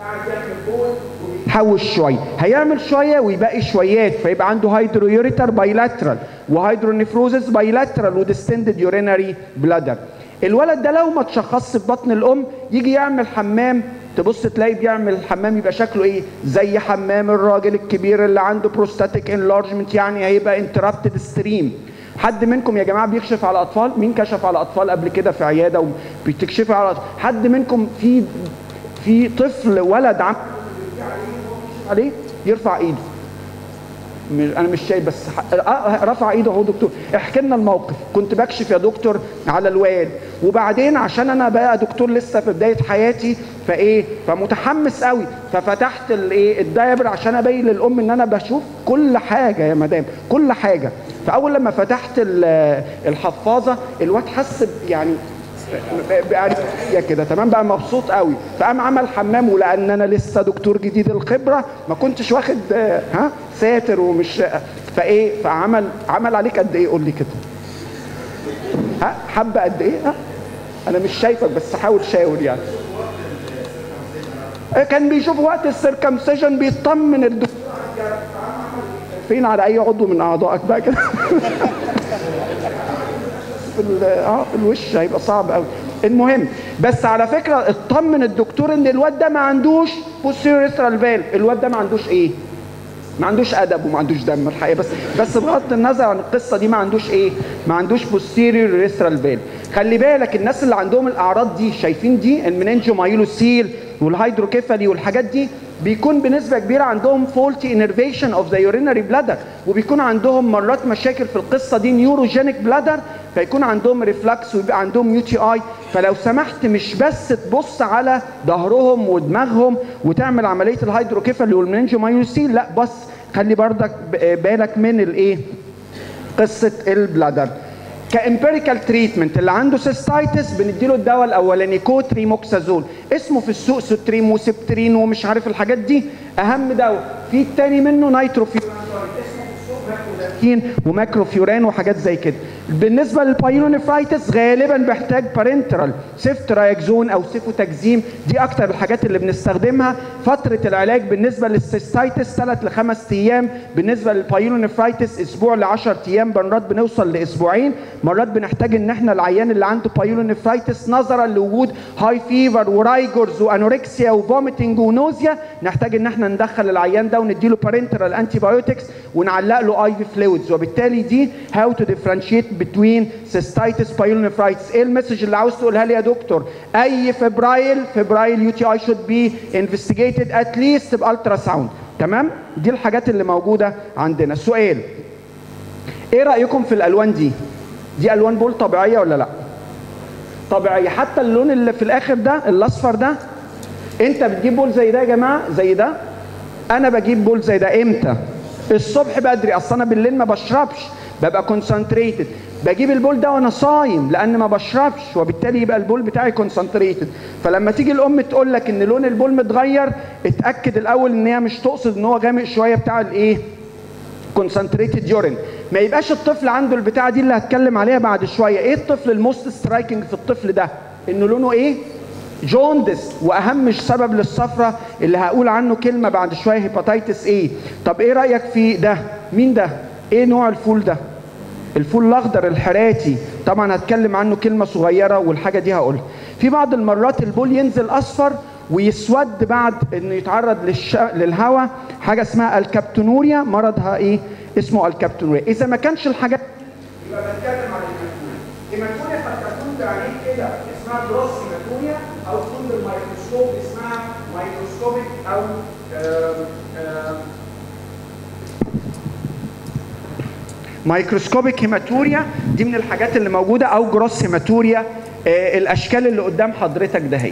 حوش شويه هيعمل شويه ويبقى شويات فيبقى عنده هيدرو يوريتر بايلاترال وهيدرو نفروزس بايلاترال وديستندد يورينري بلادر الولد ده لو ما تشخصش في بطن الام يجي يعمل حمام تبص تلاقي بيعمل الحمام يبقى شكله ايه زي حمام الراجل الكبير اللي عنده بروستاتيك انلارجمنت يعني هيبقى انترابتد ستريم حد منكم يا جماعه بيكشف على اطفال مين كشف على اطفال قبل كده في عياده وبتكشف على أطفال؟ حد منكم في في طفل ولد عم عليه يرفع ايده انا مش شايف بس رفع ايده اهو دكتور احكي لنا الموقف كنت بكشف يا دكتور على الواد وبعدين عشان انا بقى دكتور لسه في بدايه حياتي فايه فمتحمس قوي ففتحت الايه الدايبر عشان ابين للام ان انا بشوف كل حاجه يا مدام كل حاجه فاول لما فتحت الحفاظه الواد حس يعني بقى كده تمام بقى مبسوط قوي فقام عمل حمام ولان انا لسه دكتور جديد الخبره ما كنتش واخد ها ساتر ومش فايه فعمل عمل عليك قد ايه قول لي كده ها حبه قد ايه ها انا مش شايفك بس حاول شاور يعني كان بيشوف وقت السيركمسيجن بيطمن الدكتور فين على اي عضو من اعضائك بقى كده في اه في الوش هيبقى صعب قوي المهم بس على فكره اطمن الدكتور ان الواد ده ما عندوش بوستيريسترال فالف الواد ده ما عندوش ايه ما عندوش ادب وما عندوش دم الحقيقه بس بس بغض النظر عن القصه دي ما عندوش ايه ما عندوش بوستيريور ريسترال فالف خلي بالك الناس اللي عندهم الاعراض دي شايفين دي المننجومايلوسيل والهيدروكيفالي والحاجات دي بيكون بنسبة كبيرة عندهم فولتي انرفيشن اوف ذا يورينري بلادر وبيكون عندهم مرات مشاكل في القصة دي نيوروجينيك بلادر فيكون عندهم ريفلكس ويبقى عندهم يو تي اي فلو سمحت مش بس تبص على ظهرهم ودماغهم وتعمل عملية الهيدروكيفالي والمننجومايوسيل لا بس خلي بردك بالك من الايه قصة البلادر كامبيريكال تريتمنت اللي عنده سيستايتس بنديله الدواء الاولاني كوتريموكسازول اسمه في السوق سوتريم وسبترين ومش عارف الحاجات دي اهم دواء في التاني منه نيتروفيوران وماكروفيوران وحاجات زي كده بالنسبه للبايلونيفرايتس غالبا بيحتاج بارنترال سيفترايكزون او سيفوتاكزيم دي اكتر الحاجات اللي بنستخدمها فتره العلاج بالنسبه للسيستايتس 3 ل 5 ايام بالنسبه للبايلونيفرايتس اسبوع ل 10 ايام مرات بنوصل لاسبوعين مرات بنحتاج ان احنا العيان اللي عنده بايلونيفرايتس نظرا لوجود هاي فيفر ورايجورز وانوركسيا وفوميتنج ونوزيا نحتاج ان احنا ندخل العيان ده ونديله بارنترال انتي بايوتكس ونعلق له اي في فلويدز وبالتالي دي هاو تو ديفرنشيت بتوين سيستايتس بايلونيفرايتس ايه المسج اللي عاوز تقولها لي يا دكتور اي فبرايل فبرايل يو تي اي شود بي انفستيجيتد ات ليست بالترا ساوند تمام دي الحاجات اللي موجوده عندنا السؤال ايه رايكم في الالوان دي دي الوان بول طبيعيه ولا لا طبيعيه حتى اللون اللي في الاخر ده الاصفر ده انت بتجيب بول زي ده يا جماعه زي ده انا بجيب بول زي ده امتى الصبح بدري اصل انا بالليل ما بشربش ببقى كونسنتريتد بجيب البول ده وانا صايم لان ما بشربش وبالتالي يبقى البول بتاعي كونسنتريتد فلما تيجي الام تقول لك ان لون البول متغير اتاكد الاول ان هي مش تقصد ان هو غامق شويه بتاع الايه كونسنتريتد يورين ما يبقاش الطفل عنده البتاعه دي اللي هتكلم عليها بعد شويه ايه الطفل الموست سترايكنج في الطفل ده انه لونه ايه جوندس واهم سبب للصفرة اللي هقول عنه كلمه بعد شويه هيباتيتس ايه طب ايه رايك في ده مين ده ايه نوع الفول ده الفول الاخضر الحراتي طبعا هتكلم عنه كلمه صغيره والحاجه دي هقولها في بعض المرات البول ينزل اصفر ويسود بعد انه يتعرض للش... للهواء حاجه اسمها الكابتونوريا مرضها ايه اسمه الكابتونوريا اذا ما كانش الحاجات يبقى بنتكلم عن الهيماتوريا الهيماتوريا قد تكون بعينين كده اسمها جروس هيماتوريا او تكون بالميكروسكوب اسمها مايكروسكوبيك او آم آم مايكروسكوبيك هيماتوريا دي من الحاجات اللي موجوده او جروس هيماتوريا آه الاشكال اللي قدام حضرتك دهيت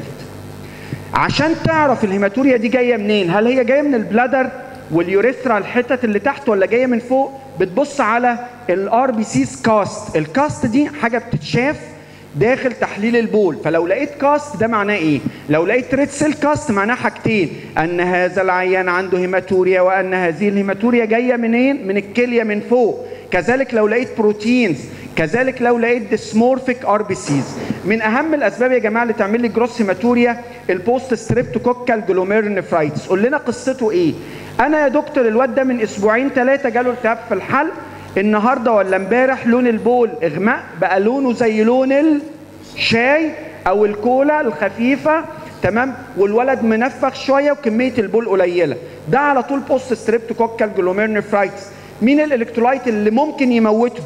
عشان تعرف الهيماتوريا دي جايه منين هل هي جايه من البلادر واليوريثرا الحتت اللي تحت ولا جايه من فوق بتبص على الار بي سيز كاست الكاست دي حاجه بتتشاف داخل تحليل البول فلو لقيت كاست ده معناه ايه لو لقيت ريد سيل كاست معناه حاجتين ان هذا العيان عنده هيماتوريا وان هذه الهيماتوريا جايه منين من الكليه من فوق كذلك لو لقيت بروتينز كذلك لو لقيت ديسمورفيك ار بي سيز من اهم الاسباب يا جماعه اللي تعمل لي جروس هيماتوريا البوست ستريبتوكوكال جلوميرنفرايتس قول لنا قصته ايه انا يا دكتور الواد ده من اسبوعين ثلاثه جاله التهاب في الحلق النهارده ولا امبارح لون البول اغماء بقى لونه زي لون الشاي او الكولا الخفيفه تمام والولد منفخ شويه وكميه البول قليله ده على طول بوست ستريبتوكوكال جلوميرنفرايتس مين الالكترولايت اللي ممكن يموته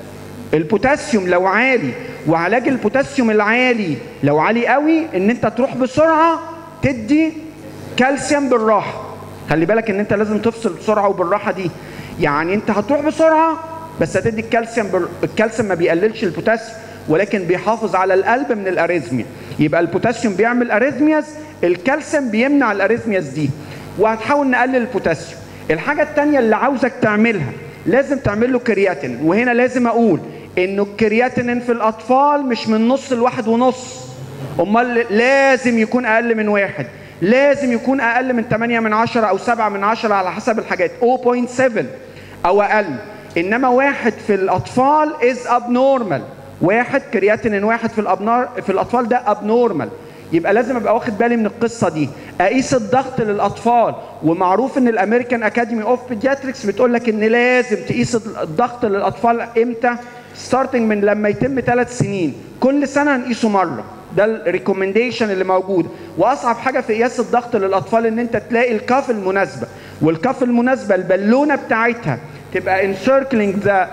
البوتاسيوم لو عالي وعلاج البوتاسيوم العالي لو عالي قوي ان انت تروح بسرعه تدي كالسيوم بالراحه خلي بالك ان انت لازم تفصل بسرعه وبالراحه دي يعني انت هتروح بسرعه بس هتدي الكالسيوم بر... الكالسيوم ما بيقللش البوتاسيوم ولكن بيحافظ على القلب من الاريزميا يبقى البوتاسيوم بيعمل اريزمياز الكالسيوم بيمنع الاريزمياز دي وهتحاول نقلل البوتاسيوم الحاجه الثانيه اللي عاوزك تعملها لازم تعمل له كرياتين وهنا لازم اقول انه الكرياتين في الاطفال مش من نص لواحد ونص امال لازم يكون اقل من واحد لازم يكون اقل من 8 من 10 او 7 من 10 على حسب الحاجات 0.7 او اقل انما واحد في الاطفال از ابنورمال واحد كرياتين واحد في الابنار في الاطفال ده ابنورمال يبقى لازم ابقى واخد بالي من القصه دي اقيس الضغط للاطفال ومعروف ان الامريكان اكاديمي اوف بيدياتريكس بتقول لك ان لازم تقيس الضغط للاطفال امتى ستارتنج من لما يتم ثلاث سنين كل سنه هنقيسه مره ده الريكومنديشن اللي موجود واصعب حاجه في قياس الضغط للاطفال ان انت تلاقي الكاف المناسبه والكاف المناسبه البالونه بتاعتها تبقى انسيركلينج ذا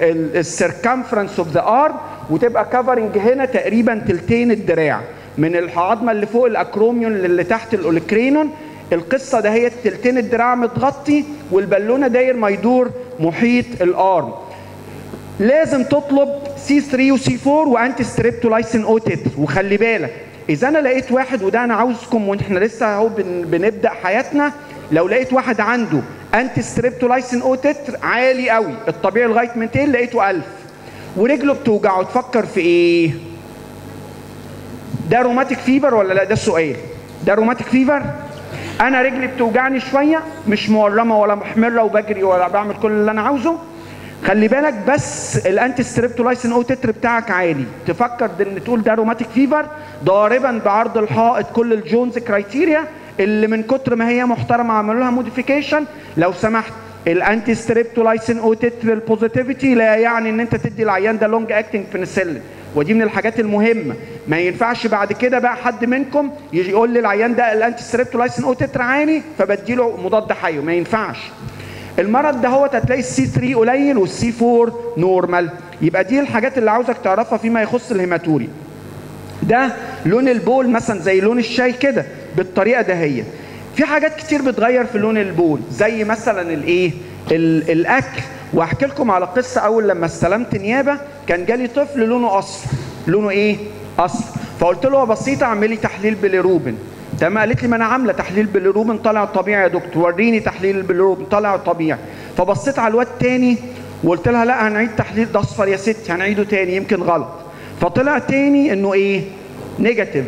السيركمفرنس اوف ذا ارم وتبقى كفرنج هنا تقريبا تلتين الدراع من العظمه اللي فوق الاكروميون اللي تحت الاوليكرينون القصه ده هي تلتين الدراع متغطي والبالونه داير ما يدور محيط الارم لازم تطلب سي 3 وسي 4 وانتي ستريبتولايسين او تتر وخلي بالك اذا انا لقيت واحد وده انا عاوزكم واحنا لسه اهو بن بنبدا حياتنا لو لقيت واحد عنده انتي ستريبتولايسين او تتر عالي قوي الطبيعي لغايه 200 لقيته 1000 ورجله بتوجعه تفكر في ايه ده روماتيك فيفر ولا لا ده السؤال ده روماتيك فيفر انا رجلي بتوجعني شويه مش مورمه ولا محمره وبجري ولا بعمل كل اللي انا عاوزه خلي بالك بس الانتي ستريبتولايسين او تتر بتاعك عالي تفكر ان تقول ده روماتيك فيفر ضاربا بعرض الحائط كل الجونز كرايتيريا اللي من كتر ما هي محترمه عملوا لها موديفيكيشن لو سمحت الانتي ستريبتولايسين او تتر البوزيتيفيتي لا يعني ان انت تدي العيان ده لونج اكتنج بنسلين ودي من الحاجات المهمه ما ينفعش بعد كده بقى حد منكم يجي يقول لي العيان ده الانتي ستريبتولايسين او تتر عالي فبديله مضاد حيوي ما ينفعش المرض ده هو هتلاقي السي 3 قليل والسي 4 نورمال يبقى دي الحاجات اللي عاوزك تعرفها فيما يخص الهيماتوري ده لون البول مثلا زي لون الشاي كده بالطريقه دهيت في حاجات كتير بتغير في لون البول زي مثلا الايه الاكل واحكي لكم على قصه اول لما استلمت نيابه كان جالي طفل لونه اصفر لونه ايه اصفر فقلت له بسيطه اعملي تحليل بيليروبين تمام قالت لي ما انا عامله تحليل بيليروبين طالع طبيعي يا دكتور وريني تحليل البيليروبين طالع طبيعي فبصيت على الواد تاني وقلت لها لا هنعيد تحليل ده اصفر يا ستي هنعيده تاني يمكن غلط فطلع تاني انه ايه نيجاتيف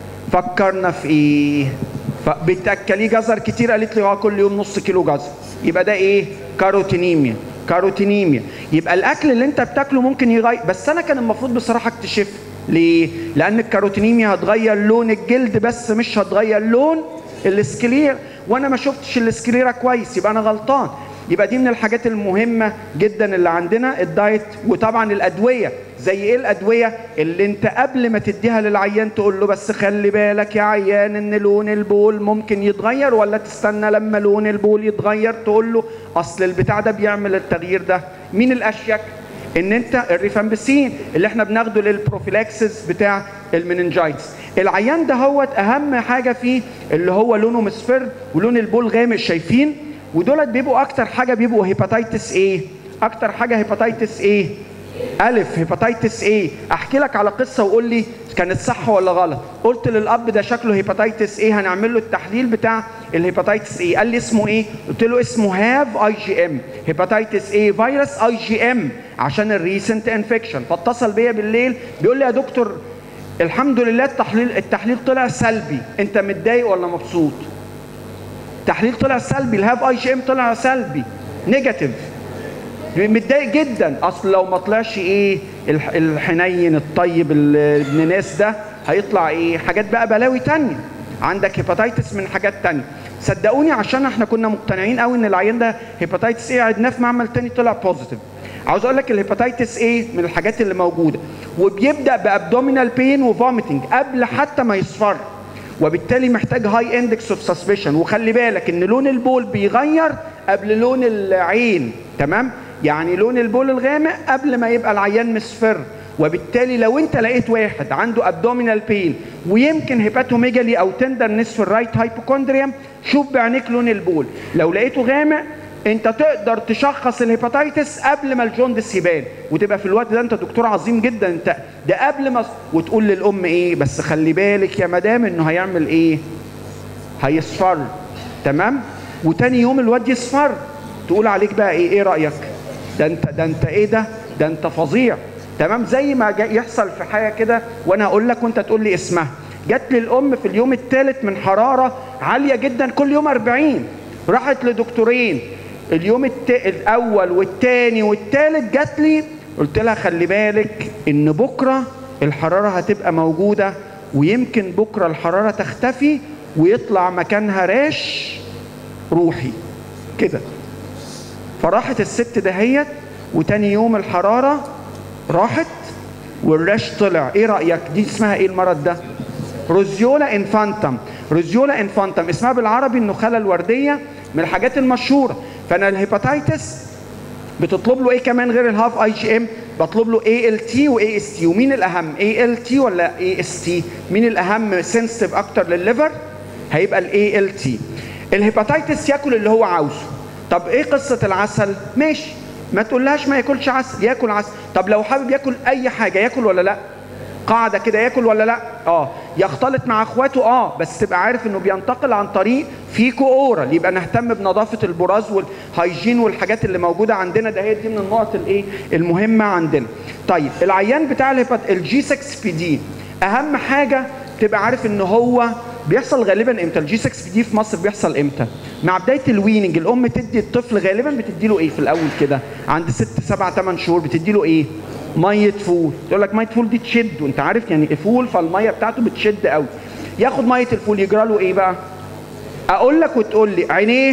فكرنا في ايه فبتاكليه جزر كتير قالت لي اه كل يوم نص كيلو جزر يبقى ده ايه كاروتينيميا كاروتينيميا يبقى الاكل اللي انت بتاكله ممكن يغير بس انا كان المفروض بصراحه اكتشف ليه لان الكاروتينيميا هتغير لون الجلد بس مش هتغير لون السكلير وانا ما شفتش السكليرا كويس يبقى انا غلطان يبقى دي من الحاجات المهمه جدا اللي عندنا الدايت وطبعا الادويه زي ايه الادويه اللي انت قبل ما تديها للعيان تقول له بس خلي بالك يا عيان ان لون البول ممكن يتغير ولا تستنى لما لون البول يتغير تقول له اصل البتاع ده بيعمل التغيير ده مين الاشيك ان انت الريفامبسين اللي احنا بناخده للبروفيلاكسس بتاع المننجايتس العيان ده هو اهم حاجه فيه اللي هو لونه مصفر ولون البول غامق شايفين ودولت بيبقوا اكتر حاجه بيبقوا هيباتيتس ايه اكتر حاجه هيباتيتس ايه الف هيباتيتس ايه احكي لك على قصه وقول لي كانت صح ولا غلط قلت للاب ده شكله هيباتيتس ايه هنعمل له التحليل بتاع الهيباتيتس ايه قال لي اسمه ايه قلت له اسمه هاف اي جي ام هيباتيتس ايه فيروس اي جي ام عشان الريسنت انفكشن فاتصل بيا بالليل بيقول لي يا دكتور الحمد لله التحليل التحليل طلع سلبي انت متضايق ولا مبسوط التحليل طلع سلبي الهاف اي جي ام طلع سلبي نيجاتيف متضايق جدا اصل لو ما طلعش ايه الحنين الطيب ابن ناس ده هيطلع ايه حاجات بقى بلاوي تانية عندك هيباتيتس من حاجات تانية صدقوني عشان احنا كنا مقتنعين قوي ان العيان ده هيباتيتس ايه عدناه في معمل تاني طلع بوزيتيف عاوز اقول لك الهيباتيتس ايه من الحاجات اللي موجوده وبيبدا بابدومينال بين وفوميتنج قبل حتى ما يصفر وبالتالي محتاج هاي اندكس اوف سسبشن وخلي بالك ان لون البول بيغير قبل لون العين تمام يعني لون البول الغامق قبل ما يبقى العيان مصفر وبالتالي لو انت لقيت واحد عنده ابدومينال بين ويمكن هيباتوميجالي او تندرنس في الرايت هايبوكوندريوم شوف بعينيك لون البول لو لقيته غامق انت تقدر تشخص الهيباتيتس قبل ما الجوندس يبان وتبقى في الوقت ده انت دكتور عظيم جدا انت ده قبل ما وتقول للام ايه بس خلي بالك يا مدام انه هيعمل ايه هيصفر تمام وتاني يوم الواد يصفر تقول عليك بقى ايه ايه رايك ده انت ده انت ايه ده ده انت فظيع تمام زي ما يحصل في حاجه كده وانا هقول لك وانت تقول لي اسمها جات لي الام في اليوم الثالث من حراره عاليه جدا كل يوم 40 راحت لدكتورين اليوم الت... الاول والثاني والثالث جات لي قلت لها خلي بالك ان بكره الحراره هتبقى موجوده ويمكن بكره الحراره تختفي ويطلع مكانها راش روحي كده فراحت الست دهيت وتاني يوم الحراره راحت والراش طلع ايه رايك دي اسمها ايه المرض ده روزيولا انفانتم روزيولا انفانتم اسمها بالعربي النخاله الورديه من الحاجات المشهوره فانا الهيباتيتس بتطلب له ايه كمان غير الهاف اي جي ام بطلب له اي ال تي واي اس تي ومين الاهم اي ال تي ولا اي اس تي مين الاهم سنسيتيف اكتر للليفر هيبقى الاي ال تي الهيباتيتس ياكل اللي هو عاوزه طب ايه قصه العسل ماشي ما تقولهاش ما ياكلش عسل ياكل عسل طب لو حابب ياكل اي حاجه ياكل ولا لا قاعده كده ياكل ولا لا اه يختلط مع اخواته اه بس تبقى عارف انه بينتقل عن طريق فيكو اورال يبقى نهتم بنظافه البراز والهيجين والحاجات اللي موجوده عندنا ده هي دي من النقط الايه المهمه عندنا طيب العيان بتاع الهيبات الجي 6 بي دي اهم حاجه تبقى عارف ان هو بيحصل غالبا امتى الجي 6 بي دي في مصر بيحصل امتى مع بدايه الويننج الام تدي الطفل غالبا بتدي له ايه في الاول كده عند 6 7 8 شهور بتدي له ايه ميه فول تقول لك ميه فول دي تشد وانت عارف يعني فول فالميه بتاعته بتشد قوي ياخد ميه الفول يجرى له ايه بقى اقول لك وتقول لي عينيه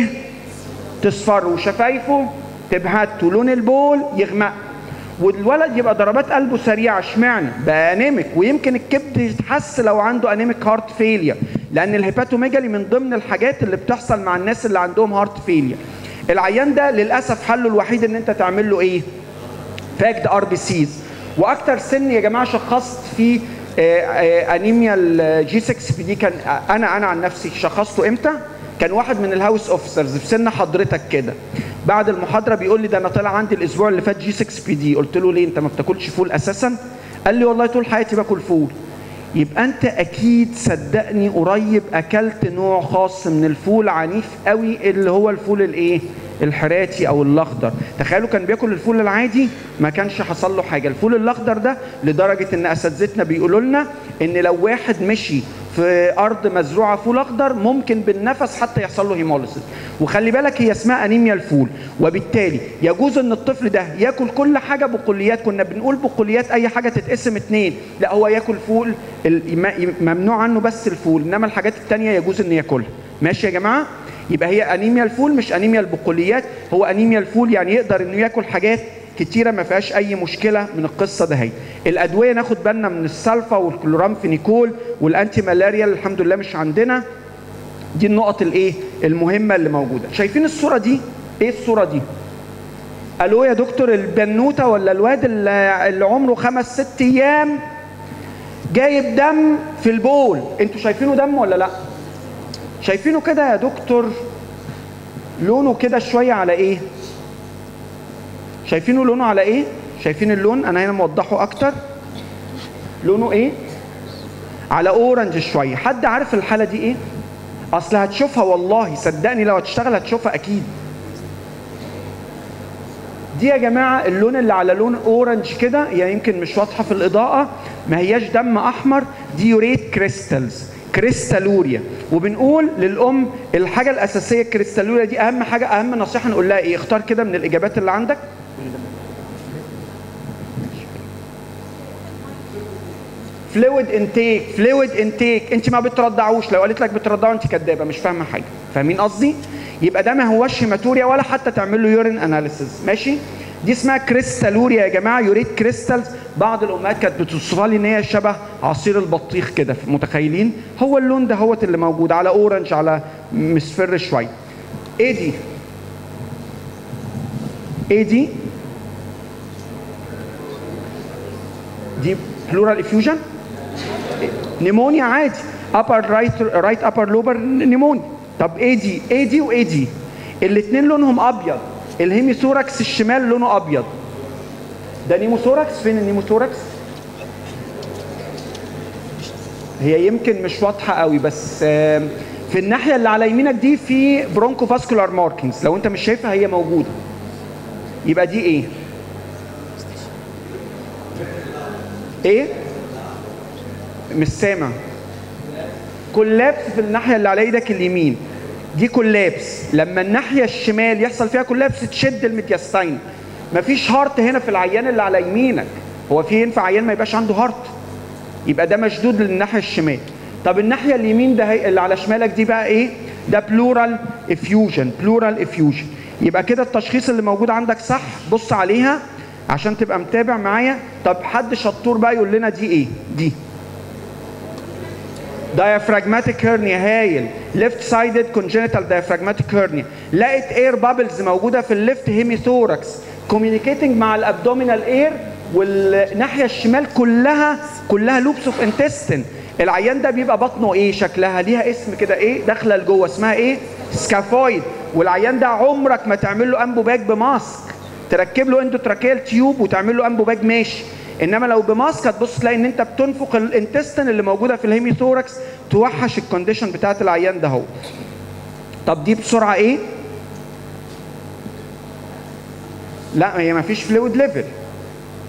تصفر وشفايفه تبهت ولون البول يغمق والولد يبقى ضربات قلبه سريعه اشمعنى بقى انيميك ويمكن الكبد يتحس لو عنده انيميك هارت فيلير لان الهيباتوميجالي من ضمن الحاجات اللي بتحصل مع الناس اللي عندهم هارت فيلير العيان ده للاسف حله الوحيد ان انت تعمل له ايه فاكد ار بي سيز واكتر سن يا جماعه شخصت فيه آه، آه، انيميا الجي 6 بي دي كان انا انا عن نفسي شخصته امتى كان واحد من الهاوس اوفيسرز في سن حضرتك كده بعد المحاضره بيقول لي ده انا طلع عندي الاسبوع اللي فات جي 6 بي دي قلت له ليه انت ما بتاكلش فول اساسا قال لي والله طول حياتي باكل فول يبقى انت اكيد صدقني قريب اكلت نوع خاص من الفول عنيف قوي اللي هو الفول الايه الحراتي او الاخضر تخيلوا كان بياكل الفول العادي ما كانش حصل له حاجه الفول الاخضر ده لدرجه ان اساتذتنا بيقولوا لنا ان لو واحد مشي في ارض مزروعه فول اخضر ممكن بالنفس حتى يحصل له هيموليسيس وخلي بالك هي اسمها انيميا الفول وبالتالي يجوز ان الطفل ده ياكل كل حاجه بقوليات كنا بنقول بقوليات اي حاجه تتقسم اتنين لا هو ياكل فول ال- م- ممنوع عنه بس الفول انما الحاجات التانية يجوز ان ياكلها ماشي يا جماعه يبقى هي انيميا الفول مش انيميا البقوليات هو انيميا الفول يعني يقدر انه ياكل حاجات كتيره ما فيهاش اي مشكله من القصه ده هي الادويه ناخد بالنا من السلفا والكلورامفينيكول والانتي مالاريال الحمد لله مش عندنا دي النقط الايه المهمه اللي موجوده شايفين الصوره دي ايه الصوره دي الو يا دكتور البنوته ولا الواد اللي اللي عمره خمس ست ايام جايب دم في البول انتوا شايفينه دم ولا لا شايفينه كده يا دكتور لونه كده شويه على ايه شايفينه لونه على ايه شايفين اللون انا هنا موضحه اكتر لونه ايه على اورنج شويه حد عارف الحاله دي ايه اصل هتشوفها والله صدقني لو هتشتغل هتشوفها اكيد دي يا جماعه اللون اللي على لون اورنج كده يعني يمكن مش واضحه في الاضاءه ما هياش دم احمر دي يوريت كريستالز كريستالوريا وبنقول للام الحاجه الاساسيه الكريستالوريا دي اهم حاجه اهم نصيحه نقول لها ايه اختار كده من الاجابات اللي عندك فلويد انتيك فلويد انتيك انت ما بترضعوش لو قالت لك بترضعه انت كدابه مش فاهمه حاجه فاهمين قصدي يبقى ده ما هوش هيماتوريا ولا حتى تعمل له يورين اناليسيز ماشي دي اسمها كريستالوريا يا جماعه يوريت كريستالز بعض الامهات كانت بتوصفها لي ان هي شبه عصير البطيخ كده متخيلين هو اللون ده هوت اللي موجود على اورنج على مصفر شويه ايه دي ايه دي دي بلورال افيوجن نيمونيا عادي upper right right upper lobar نيمونيا طب ايه دي ايه دي وايه دي الاثنين لونهم ابيض الهيميثوركس الشمال لونه ابيض ده نيموثوركس فين النيموثوركس هي يمكن مش واضحه قوي بس آم، في الناحيه اللي على يمينك دي في برونكو فاسكولار ماركينجز لو انت مش شايفها هي موجوده يبقى دي ايه ايه مش سامع كولابس في الناحيه اللي على ايدك اليمين دي كولابس لما الناحيه الشمال يحصل فيها كولابس تشد الميدياستاين مفيش هارت هنا في العيان اللي على يمينك هو في ينفع عيان ما يبقاش عنده هارت يبقى ده مشدود للناحيه الشمال طب الناحيه اليمين ده هي اللي على شمالك دي بقى ايه ده بلورال افيوجن بلورال افيوجن يبقى كده التشخيص اللي موجود عندك صح بص عليها عشان تبقى متابع معايا طب حد شطور بقى يقول لنا دي ايه دي diaphragmatic hernia هايل left sided congenital diaphragmatic hernia لقيت اير بابلز موجوده في الليفت هيميثوركس communicating مع الابدومينال اير والناحيه الشمال كلها كلها لوبس اوف انتستين العيان ده بيبقى بطنه ايه شكلها ليها اسم كده ايه داخله لجوه اسمها ايه سكافويد والعيان ده عمرك ما تعمل له امبوباج بماسك تركب له اندوتراكيال تيوب وتعمل له امبوباج ماشي انما لو بماسك هتبص تلاقي ان انت بتنفخ الانتستين اللي موجوده في الهيميثوركس توحش الكونديشن بتاعت العيان ده هو طب دي بسرعه ايه لا هي ما فيش فلويد ليفل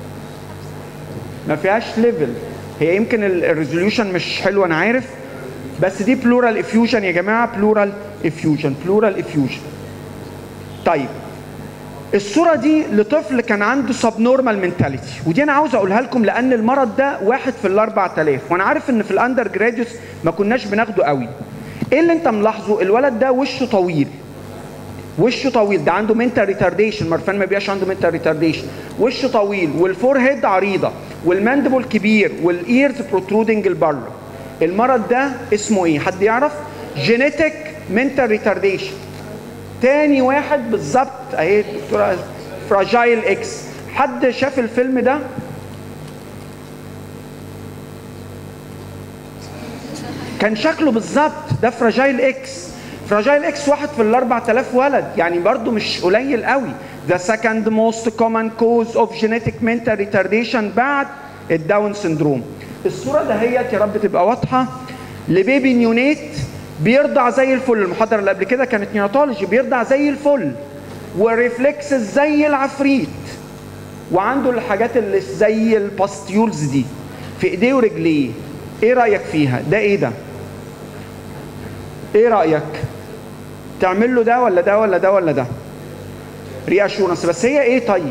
ما فيهاش ليفل هي يمكن الريزوليوشن مش حلو انا عارف بس دي بلورال افيوجن يا جماعه بلورال افيوجن بلورال افيوجن طيب الصوره دي لطفل كان عنده سب نورمال منتاليتي ودي انا عاوز اقولها لكم لان المرض ده واحد في ال 4000 وانا عارف ان في الاندر جراديوس ما كناش بناخده قوي ايه اللي انت ملاحظه الولد ده وشه طويل وشه طويل ده عنده منتال ريتارديشن مرفان ما بيبقاش عنده منتال ريتارديشن وشه طويل والفور هيد عريضه والماندبل كبير والايرز بروترودنج لبره المرض ده اسمه ايه حد يعرف جينيتك منتال ريتارديشن تاني واحد بالظبط اهي الدكتوره فراجايل اكس حد شاف الفيلم ده كان شكله بالظبط ده فراجايل اكس فراجايل اكس واحد في ال 4000 ولد يعني برضو مش قليل قوي the second most common cause of genetic mental retardation بعد الداون سندروم الصوره دهيت يا رب تبقى واضحه لبيبي نيونيت بيرضع زي الفل المحاضره اللي قبل كده كانت نيوناتولوجي بيرضع زي الفل وريفلكس زي العفريت وعنده الحاجات اللي زي الباستيولز دي في ايديه ورجليه ايه رايك فيها ده ايه ده ايه رايك تعمل له ده ولا ده ولا ده ولا ده رياشورنس بس هي ايه طيب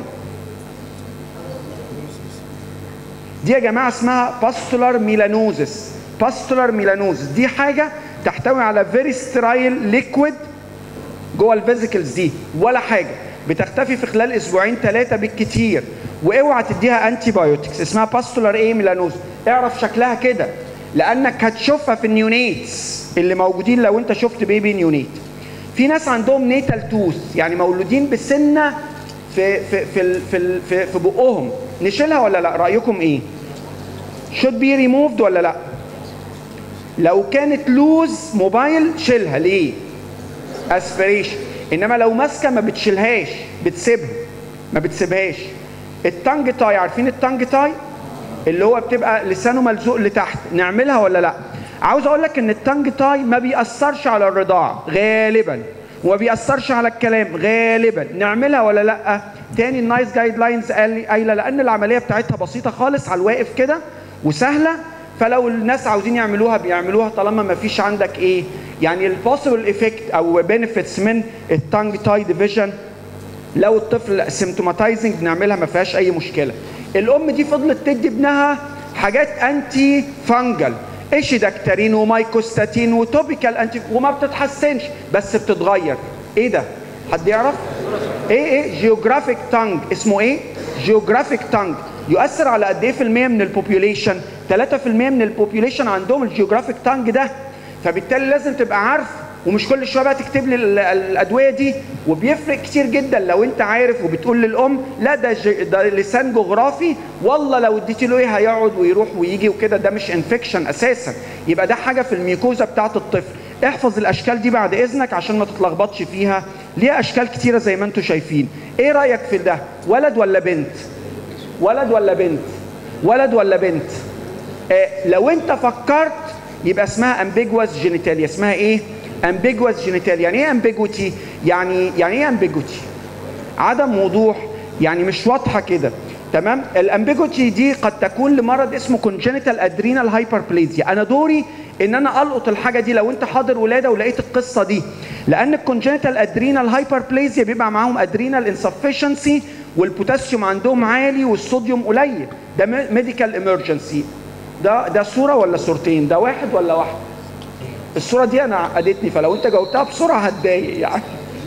دي يا جماعه اسمها باستولار ميلانوزس باستولار ميلانوزس دي حاجه تحتوي على فيري سترايل ليكويد جوه الفيزيكلز دي ولا حاجه بتختفي في خلال اسبوعين ثلاثه بالكتير واوعى تديها انتي بايوتكس اسمها باستولار ايه ميلانوز اعرف شكلها كده لانك هتشوفها في النيونيتس اللي موجودين لو انت شفت بيبي نيونيت في ناس عندهم نيتال توث يعني مولودين بسنه في في في في, في, في بقهم نشيلها ولا لا رايكم ايه should be removed ولا لا لو كانت لوز موبايل شيلها ليه اسبريشن انما لو ماسكه ما بتشيلهاش بتسيبها ما بتسيبهاش التانج تاي عارفين التانج تاي اللي هو بتبقى لسانه ملزوق لتحت نعملها ولا لا عاوز اقول لك ان التانج تاي ما بيأثرش على الرضاعه غالبا وما بيأثرش على الكلام غالبا نعملها ولا لا تاني النايس جايد لاينز قايله لان العمليه بتاعتها بسيطه خالص على الواقف كده وسهله فلو الناس عاوزين يعملوها بيعملوها طالما ما فيش عندك ايه يعني البوسيبل ايفكت او بنفيتس من التانج تاي ديفيجن لو الطفل سيمتوماتايزنج بنعملها ما فيهاش اي مشكله الام دي فضلت تدي ابنها حاجات انتي فانجل ايشيداكتارين ومايكوستاتين وتوبيكال انتي وما بتتحسنش بس بتتغير ايه ده حد يعرف ايه ايه جيوغرافيك تانج اسمه ايه جيوغرافيك تانج يؤثر على قد ايه في المية من البوبيوليشن 3% من البوبيوليشن عندهم الجيوغرافيك تانج ده فبالتالي لازم تبقى عارف ومش كل شويه بقى تكتب لي الادويه دي وبيفرق كتير جدا لو انت عارف وبتقول للام لا ده ده لسان جغرافي والله لو اديت له ايه هيقعد ويروح ويجي وكده ده مش انفكشن اساسا يبقى ده حاجه في الميكوزا بتاعه الطفل احفظ الاشكال دي بعد اذنك عشان ما تتلخبطش فيها ليها اشكال كتيره زي ما انتم شايفين ايه رايك في ده ولد ولا بنت ولد ولا بنت ولد ولا بنت آه لو انت فكرت يبقى اسمها امبيجواس جينيتاليا اسمها ايه امبيجواس جينيتاليا يعني ايه امبيجوتي يعني يعني ايه امبيجوتي عدم وضوح يعني مش واضحه كده تمام الامبيجوتي دي قد تكون لمرض اسمه كونجنتال ادرينال هايبربليزيا انا دوري ان انا القط الحاجه دي لو انت حاضر ولاده ولقيت القصه دي لان الكونجنتال ادرينال هايبربليزيا بيبقى معاهم ادرينال انسفشنسي والبوتاسيوم عندهم عالي والصوديوم قليل ده ميديكال امرجنسي ده ده صوره ولا صورتين ده واحد ولا واحد الصوره دي انا عقدتني فلو انت جاوبتها بسرعه هتضايق يعني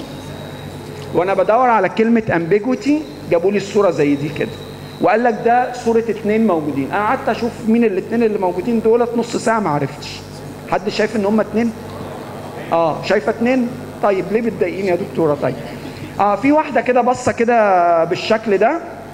وانا بدور على كلمه امبيجوتي جابوا لي الصوره زي دي كده وقال لك ده صوره اتنين موجودين انا قعدت اشوف مين الاتنين اللي موجودين دولت نص ساعه ما عرفتش حد شايف ان هم اتنين اه شايفه اتنين طيب ليه بتضايقيني يا دكتوره طيب اه في واحده كده باصه كده بالشكل ده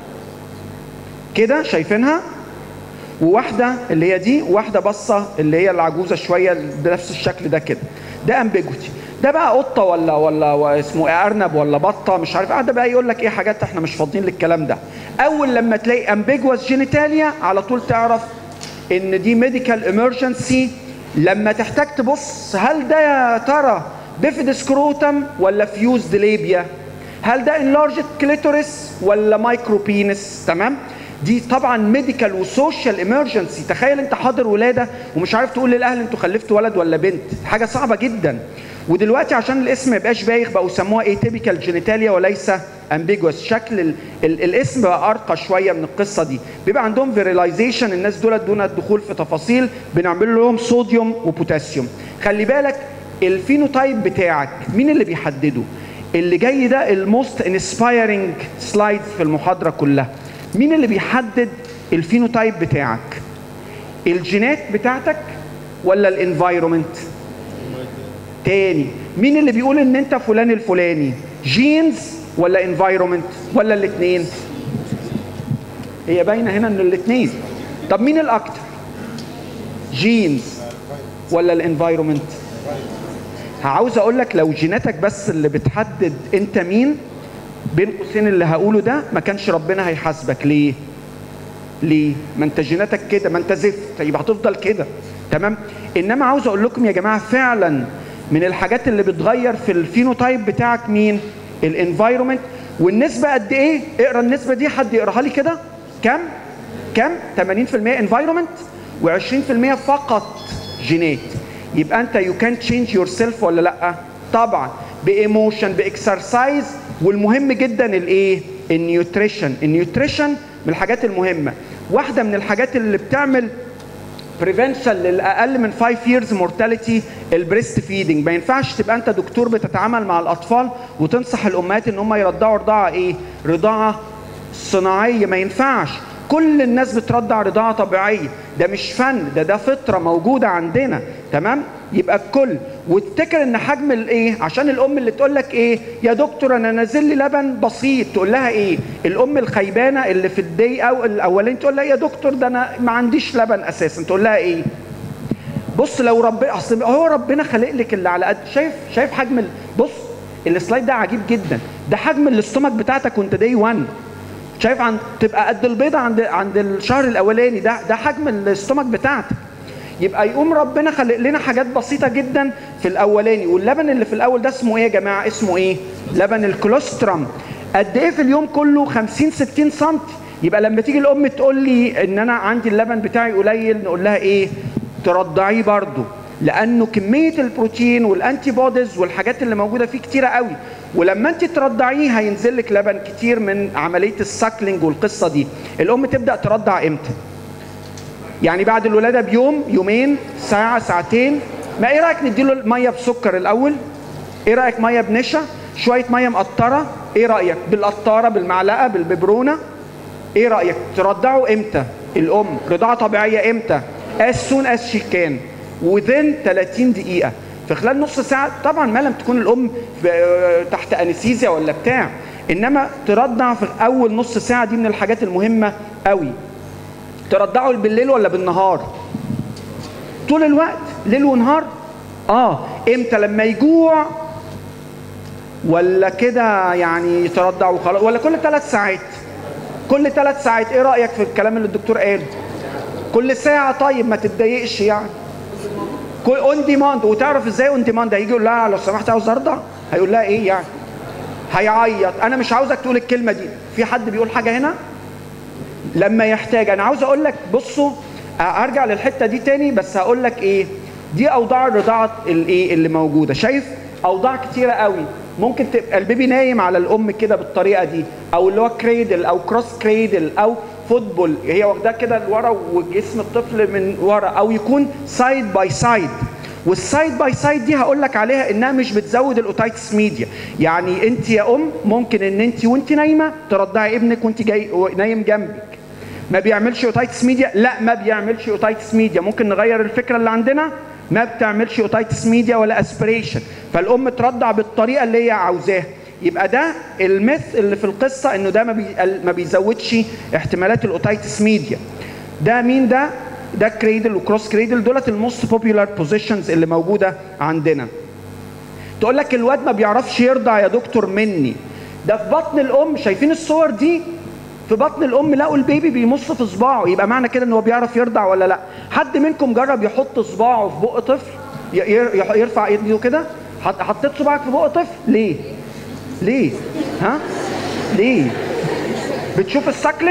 كده شايفينها وواحده اللي هي دي وواحده باصه اللي هي العجوزه شويه بنفس الشكل ده كده ده امبيجوتي ده بقى قطه ولا ولا اسمه ايه ارنب ولا بطه مش عارف قاعده بقى يقول لك ايه حاجات احنا مش فاضيين للكلام ده اول لما تلاقي امبيجواس جينيتاليا على طول تعرف ان دي ميديكال امرجنسي لما تحتاج تبص هل ده يا ترى بيفيد سكروتم ولا فيوزد ليبيا هل ده انلارجد كليتوريس ولا مايكرو بينس تمام دي طبعا ميديكال وسوشيال ايمرجنسي تخيل انت حاضر ولاده ومش عارف تقول للاهل انتوا خلفتوا ولد ولا بنت حاجه صعبه جدا ودلوقتي عشان الاسم ما يبقاش بايخ بقوا يسموها ايه تيبيكال جينيتاليا وليس امبيجوس شكل ال ال الاسم بقى ارقى شويه من القصه دي بيبقى عندهم فيريلايزيشن الناس دول دون الدخول في تفاصيل بنعمل لهم صوديوم وبوتاسيوم خلي بالك الفينوتايب بتاعك مين اللي بيحدده اللي جاي ده الموست انسبايرنج سلايد في المحاضره كلها مين اللي بيحدد الفينوتايب بتاعك الجينات بتاعتك ولا الانفايرومنت تاني مين اللي بيقول ان انت فلان الفلاني جينز ولا انفايرومنت ولا الاثنين هي باينه هنا ان الاثنين طب مين الاكتر جينز ولا الانفايرومنت عاوز اقول لك لو جيناتك بس اللي بتحدد انت مين بين قوسين اللي هقوله ده ما كانش ربنا هيحاسبك ليه ليه ما انت جيناتك كده ما انت زفت يبقى هتفضل كده تمام انما عاوز اقول لكم يا جماعه فعلا من الحاجات اللي بتغير في الفينوتايب بتاعك مين الانفايرومنت والنسبه قد ايه اقرا النسبه دي حد يقراها لي كده كم كم 80% انفايرومنت و20% فقط جينات يبقى انت يو كان تشينج يور سيلف ولا لا طبعا بايموشن باكسرسايز والمهم جدا الايه النيوتريشن النيوتريشن من الحاجات المهمه واحده من الحاجات اللي بتعمل بريفنشن للاقل من 5 years mortality البريست فيدنج ما ينفعش تبقى انت دكتور بتتعامل مع الاطفال وتنصح الامهات ان هم يرضعوا رضاعه ايه رضاعه صناعيه ما ينفعش كل الناس بترضع رضاعه طبيعيه ده مش فن ده ده فطره موجوده عندنا تمام يبقى الكل وافتكر ان حجم الايه عشان الام اللي تقول لك ايه يا دكتور انا نازل لي لبن بسيط تقول لها ايه الام الخيبانه اللي في الدي او الاولين تقول لها يا دكتور ده انا ما عنديش لبن اساسا تقول لها ايه بص لو ربنا اصل هو ربنا خالق لك اللي على قد شايف شايف حجم ال... بص السلايد ده عجيب جدا ده حجم الاستومك بتاعتك وانت داي 1 شايف عند تبقى قد البيضه عند عند الشهر الاولاني ده ده حجم الاستومك بتاعتك يبقى يقوم ربنا خلق لنا حاجات بسيطه جدا في الاولاني واللبن اللي في الاول ده اسمه ايه يا جماعه اسمه ايه لبن الكولوسترم قد ايه في اليوم كله 50 60 سم يبقى لما تيجي الام تقول لي ان انا عندي اللبن بتاعي قليل نقول لها ايه ترضعيه برضه لانه كميه البروتين والانتي بوديز والحاجات اللي موجوده فيه كتيره قوي ولما انت ترضعيه هينزل لك لبن كتير من عمليه الساكلينج والقصه دي الام تبدا ترضع امتى يعني بعد الولاده بيوم يومين ساعه ساعتين ما ايه رايك نديله ميه بسكر الاول ايه رايك ميه بنشا شويه ميه مقطره ايه رايك بالقطاره بالمعلقه بالببرونه ايه رايك ترضعه امتى الام رضاعه طبيعيه امتى as soon as she can within 30 دقيقه في خلال نص ساعه طبعا ما لم تكون الام تحت انستيزيا ولا بتاع انما ترضع في اول نص ساعه دي من الحاجات المهمه قوي ترضعه بالليل ولا بالنهار طول الوقت ليل ونهار اه امتى لما يجوع ولا كده يعني ترضع وخلاص ولا كل ثلاث ساعات كل ثلاث ساعات ايه رايك في الكلام اللي الدكتور قاله كل ساعه طيب ما تتضايقش يعني اون ديماند وتعرف ازاي اون ديماند هيجي يقول لها لو سمحت عاوز ارضع هيقول لها ايه يعني هيعيط انا مش عاوزك تقول الكلمه دي في حد بيقول حاجه هنا لما يحتاج انا عاوز اقول لك بصوا هرجع للحته دي تاني بس هقول لك ايه دي اوضاع الرضاعه الايه اللي موجوده شايف اوضاع كتيره قوي ممكن تبقى البيبي نايم على الام كده بالطريقه دي او اللي هو كريدل او كروس كريدل او فوتبول هي واخداه كده لورا وجسم الطفل من ورا او يكون سايد باي سايد والسايد باي سايد دي هقول لك عليها انها مش بتزود الاوتايتس ميديا يعني انت يا ام ممكن ان انت وانت نايمه ترضعي ابنك وانت جاي نايم جنبك ما بيعملش اوتايتس ميديا لا ما بيعملش اوتايتس ميديا ممكن نغير الفكره اللي عندنا ما بتعملش اوتايتس ميديا ولا اسبريشن فالام ترضع بالطريقه اللي هي عاوزاها يبقى ده الميث اللي في القصه انه ده ما, بي ما بيزودش احتمالات الاوتايتس ميديا ده مين ده ده كريدل وكروس كريدل دولت الموست بوبيلار بوزيشنز اللي موجوده عندنا تقول لك الواد ما بيعرفش يرضع يا دكتور مني ده في بطن الام شايفين الصور دي في بطن الام لقوا البيبي بيمص في صباعه يبقى معنى كده ان هو بيعرف يرضع ولا لا حد منكم جرب يحط صباعه في بق طفل يرفع ايده كده حطيت صباعك في بق طفل ليه ليه ها ليه بتشوف الساكلينج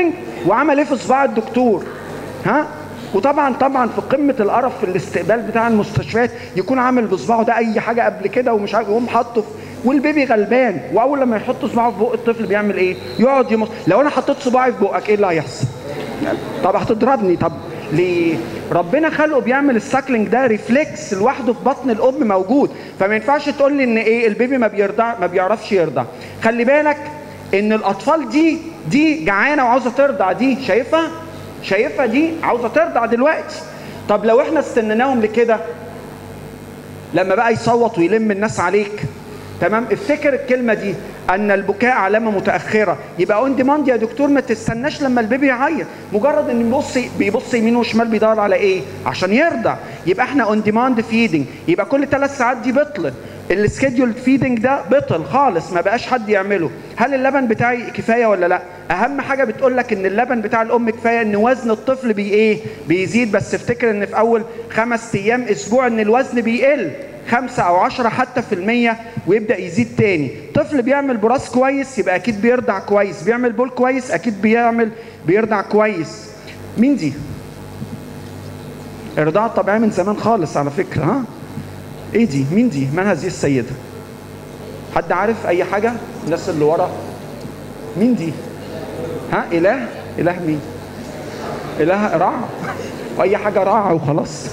وعمل ايه في صباع الدكتور ها وطبعا طبعا في قمه القرف في الاستقبال بتاع المستشفيات يكون عامل بصباعه ده اي حاجه قبل كده ومش عارف يقوم حاطه في والبيبي غلبان واول لما يحط صباعه في بق الطفل بيعمل ايه؟ يقعد يمص لو انا حطيت صباعي في بقك ايه اللي هيحصل؟ طب هتضربني طب ليه؟ ربنا خلقه بيعمل الساكلينج ده ريفلكس لوحده في بطن الام موجود فما ينفعش تقول لي ان ايه البيبي ما بيرضع ما بيعرفش يرضع خلي بالك ان الاطفال دي دي جعانه وعاوزه ترضع دي شايفها؟ شايفها دي عاوزه ترضع دلوقتي طب لو احنا استنيناهم لكده لما بقى يصوت ويلم الناس عليك تمام افتكر الكلمه دي ان البكاء علامه متاخره يبقى اون ديماند يا دكتور ما تستناش لما البيبي يعيط مجرد ان بيبص بيبص يمين وشمال بيدور على ايه عشان يرضع يبقى احنا اون ديماند فيدنج يبقى كل ثلاث ساعات دي بطلت السكيدول فيدنج ده بطل خالص ما بقاش حد يعمله هل اللبن بتاعي كفايه ولا لا اهم حاجه بتقول لك ان اللبن بتاع الام كفايه ان وزن الطفل بي ايه بيزيد بس افتكر ان في اول خمس ايام اسبوع ان الوزن بيقل خمسة أو عشرة حتى في المية ويبدأ يزيد تاني طفل بيعمل براس كويس يبقى أكيد بيرضع كويس بيعمل بول كويس أكيد بيعمل بيرضع كويس مين دي؟ الرضاعة الطبيعية من زمان خالص على فكرة ها؟ إيه دي؟ مين دي؟ من هذه السيدة؟ حد عارف أي حاجة؟ الناس اللي ورا مين دي؟ ها؟ إله؟ إله مين؟ إله رع؟ أي حاجة رع وخلاص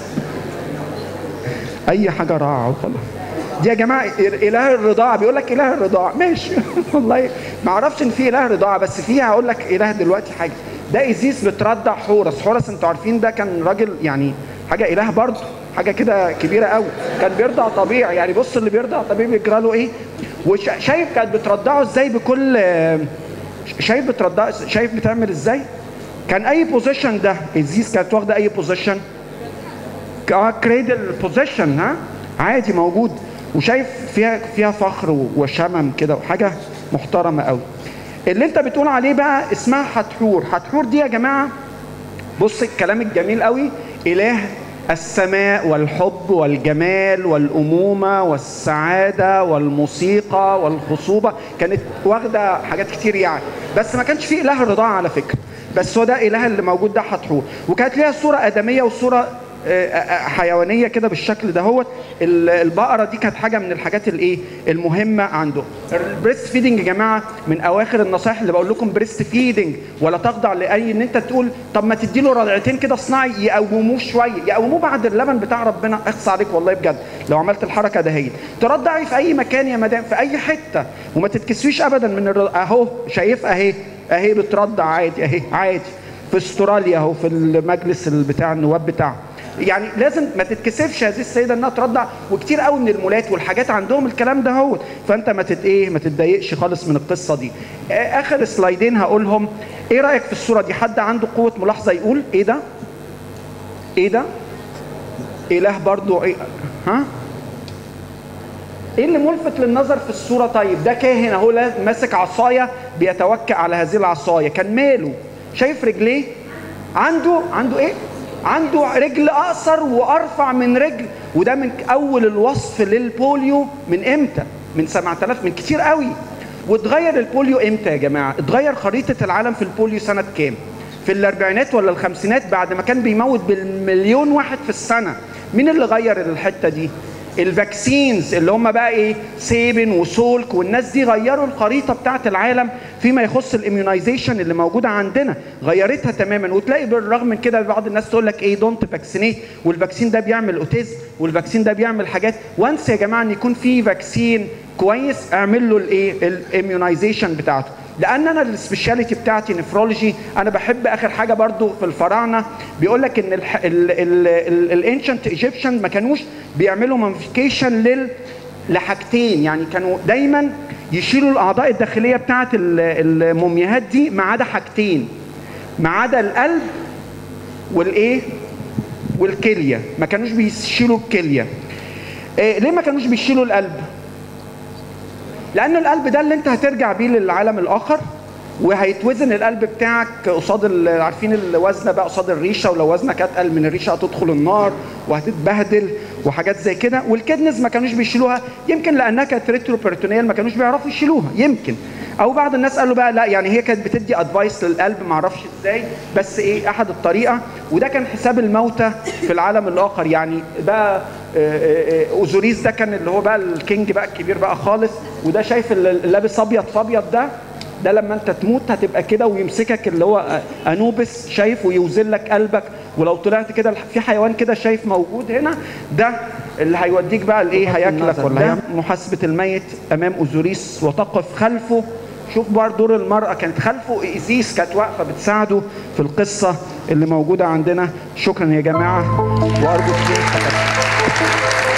اي حاجه راعه وخلاص دي يا جماعه اله الرضاعه بيقول لك اله الرضاعه ماشي والله ما اعرفش ان في اله رضاعه بس فيها هقول لك اله دلوقتي حاجه ده ايزيس بترضع حورس حورس انتوا عارفين ده كان راجل يعني حاجه اله برضه حاجه كده كبيره قوي كان بيرضع طبيعي يعني بص اللي بيرضع طبيعي بيجرى له ايه وشايف كانت بترضعه ازاي بكل شايف بترضع شايف بتعمل ازاي كان اي بوزيشن ده ايزيس كانت واخده اي بوزيشن كريدل بوزيشن ها عادي موجود وشايف فيها فيها فخر وشمم كده وحاجه محترمه قوي اللي انت بتقول عليه بقى اسمها حتحور حتحور دي يا جماعه بص الكلام الجميل قوي اله السماء والحب والجمال والأمومة والسعادة والموسيقى والخصوبة كانت واخدة حاجات كتير يعني بس ما كانش فيه إله الرضاعة على فكرة بس هو ده إله اللي موجود ده حتحور وكانت ليها صورة آدمية وصورة حيوانيه كده بالشكل ده هو البقره دي كانت حاجه من الحاجات الايه المهمه عنده البريست فيدنج يا جماعه من اواخر النصائح اللي بقول لكم بريست فيدنج ولا تخضع لاي ان انت تقول طب ما تدي له رضعتين كده صناعي يقوموه شويه يقوموه بعد اللبن بتاع ربنا اخص عليك والله بجد لو عملت الحركه ده هي ترضعي في اي مكان يا مدام في اي حته وما تتكسفيش ابدا من الرض... اهو شايف اهي اهي بترضع عادي اهي عادي في استراليا اهو في المجلس بتاع النواب بتاعه يعني لازم ما تتكسفش هذه السيده انها ترضع وكتير قوي من المولات والحاجات عندهم الكلام ده هو فانت ما تت ايه ما تتضايقش خالص من القصه دي اخر سلايدين هقولهم ايه رايك في الصوره دي حد عنده قوه ملاحظه يقول ايه ده ايه ده اله برضو ايه ها ايه اللي ملفت للنظر في الصوره طيب ده كاهن اهو ماسك عصايه بيتوكل على هذه العصايه كان ماله شايف رجليه عنده عنده ايه عنده رجل اقصر وارفع من رجل وده من اول الوصف للبوليو من امتى من 7000 من كتير قوي واتغير البوليو امتى يا جماعه اتغير خريطه العالم في البوليو سنه كام في الاربعينات ولا الخمسينات بعد ما كان بيموت بالمليون واحد في السنه مين اللي غير الحته دي الفاكسينز اللي هم بقى ايه سيبن وسولك والناس دي غيروا الخريطه بتاعه العالم فيما يخص الاميونايزيشن اللي موجوده عندنا غيرتها تماما وتلاقي بالرغم من كده بعض الناس تقول لك ايه دونت فاكسينيت والفاكسين ده بيعمل اوتيزم والفاكسين ده بيعمل حاجات وانس يا جماعه ان يكون في فاكسين كويس اعمل له الايه الاميونايزيشن بتاعته لان انا السبيشاليتي بتاعتي نفرولوجي انا بحب اخر حاجه برضو في الفراعنه بيقول لك ان الانشنت ايجيبشن ما كانوش بيعملوا مانفيكيشن لل لحاجتين يعني كانوا دايما يشيلوا الاعضاء الداخليه بتاعه المومياهات دي ما عدا حاجتين ما عدا القلب والايه والكليه ما كانوش بيشيلوا الكليه إيه ليه ما كانوش بيشيلوا القلب لان القلب ده اللي انت هترجع بيه للعالم الاخر وهيتوزن القلب بتاعك قصاد عارفين الوزنه بقى قصاد الريشه ولو وزنك اتقل من الريشه هتدخل النار وهتتبهدل وحاجات زي كده والكدنز ما كانوش بيشيلوها يمكن لانها كانت ريتروبريتونيال ما كانوش بيعرفوا يشيلوها يمكن او بعض الناس قالوا بقى لا يعني هي كانت بتدي ادفايس للقلب ما اعرفش ازاي بس ايه احد الطريقه وده كان حساب الموتى في العالم الاخر يعني بقى اوزوريس ده كان اللي هو بقى الكينج بقى الكبير بقى خالص وده شايف اللي لابس ابيض في ابيض ده ده لما انت تموت هتبقى كده ويمسكك اللي هو انوبس شايف ويوزن لك قلبك ولو طلعت كده في حيوان كده شايف موجود هنا ده اللي هيوديك بقى لايه هياكلك ولا ده محاسبه الميت امام اوزوريس وتقف خلفه شوف بقى دور المرأة كانت خلفه إيزيس كانت واقفة بتساعده في القصة اللي موجودة عندنا شكرا يا جماعة وأرجو الخير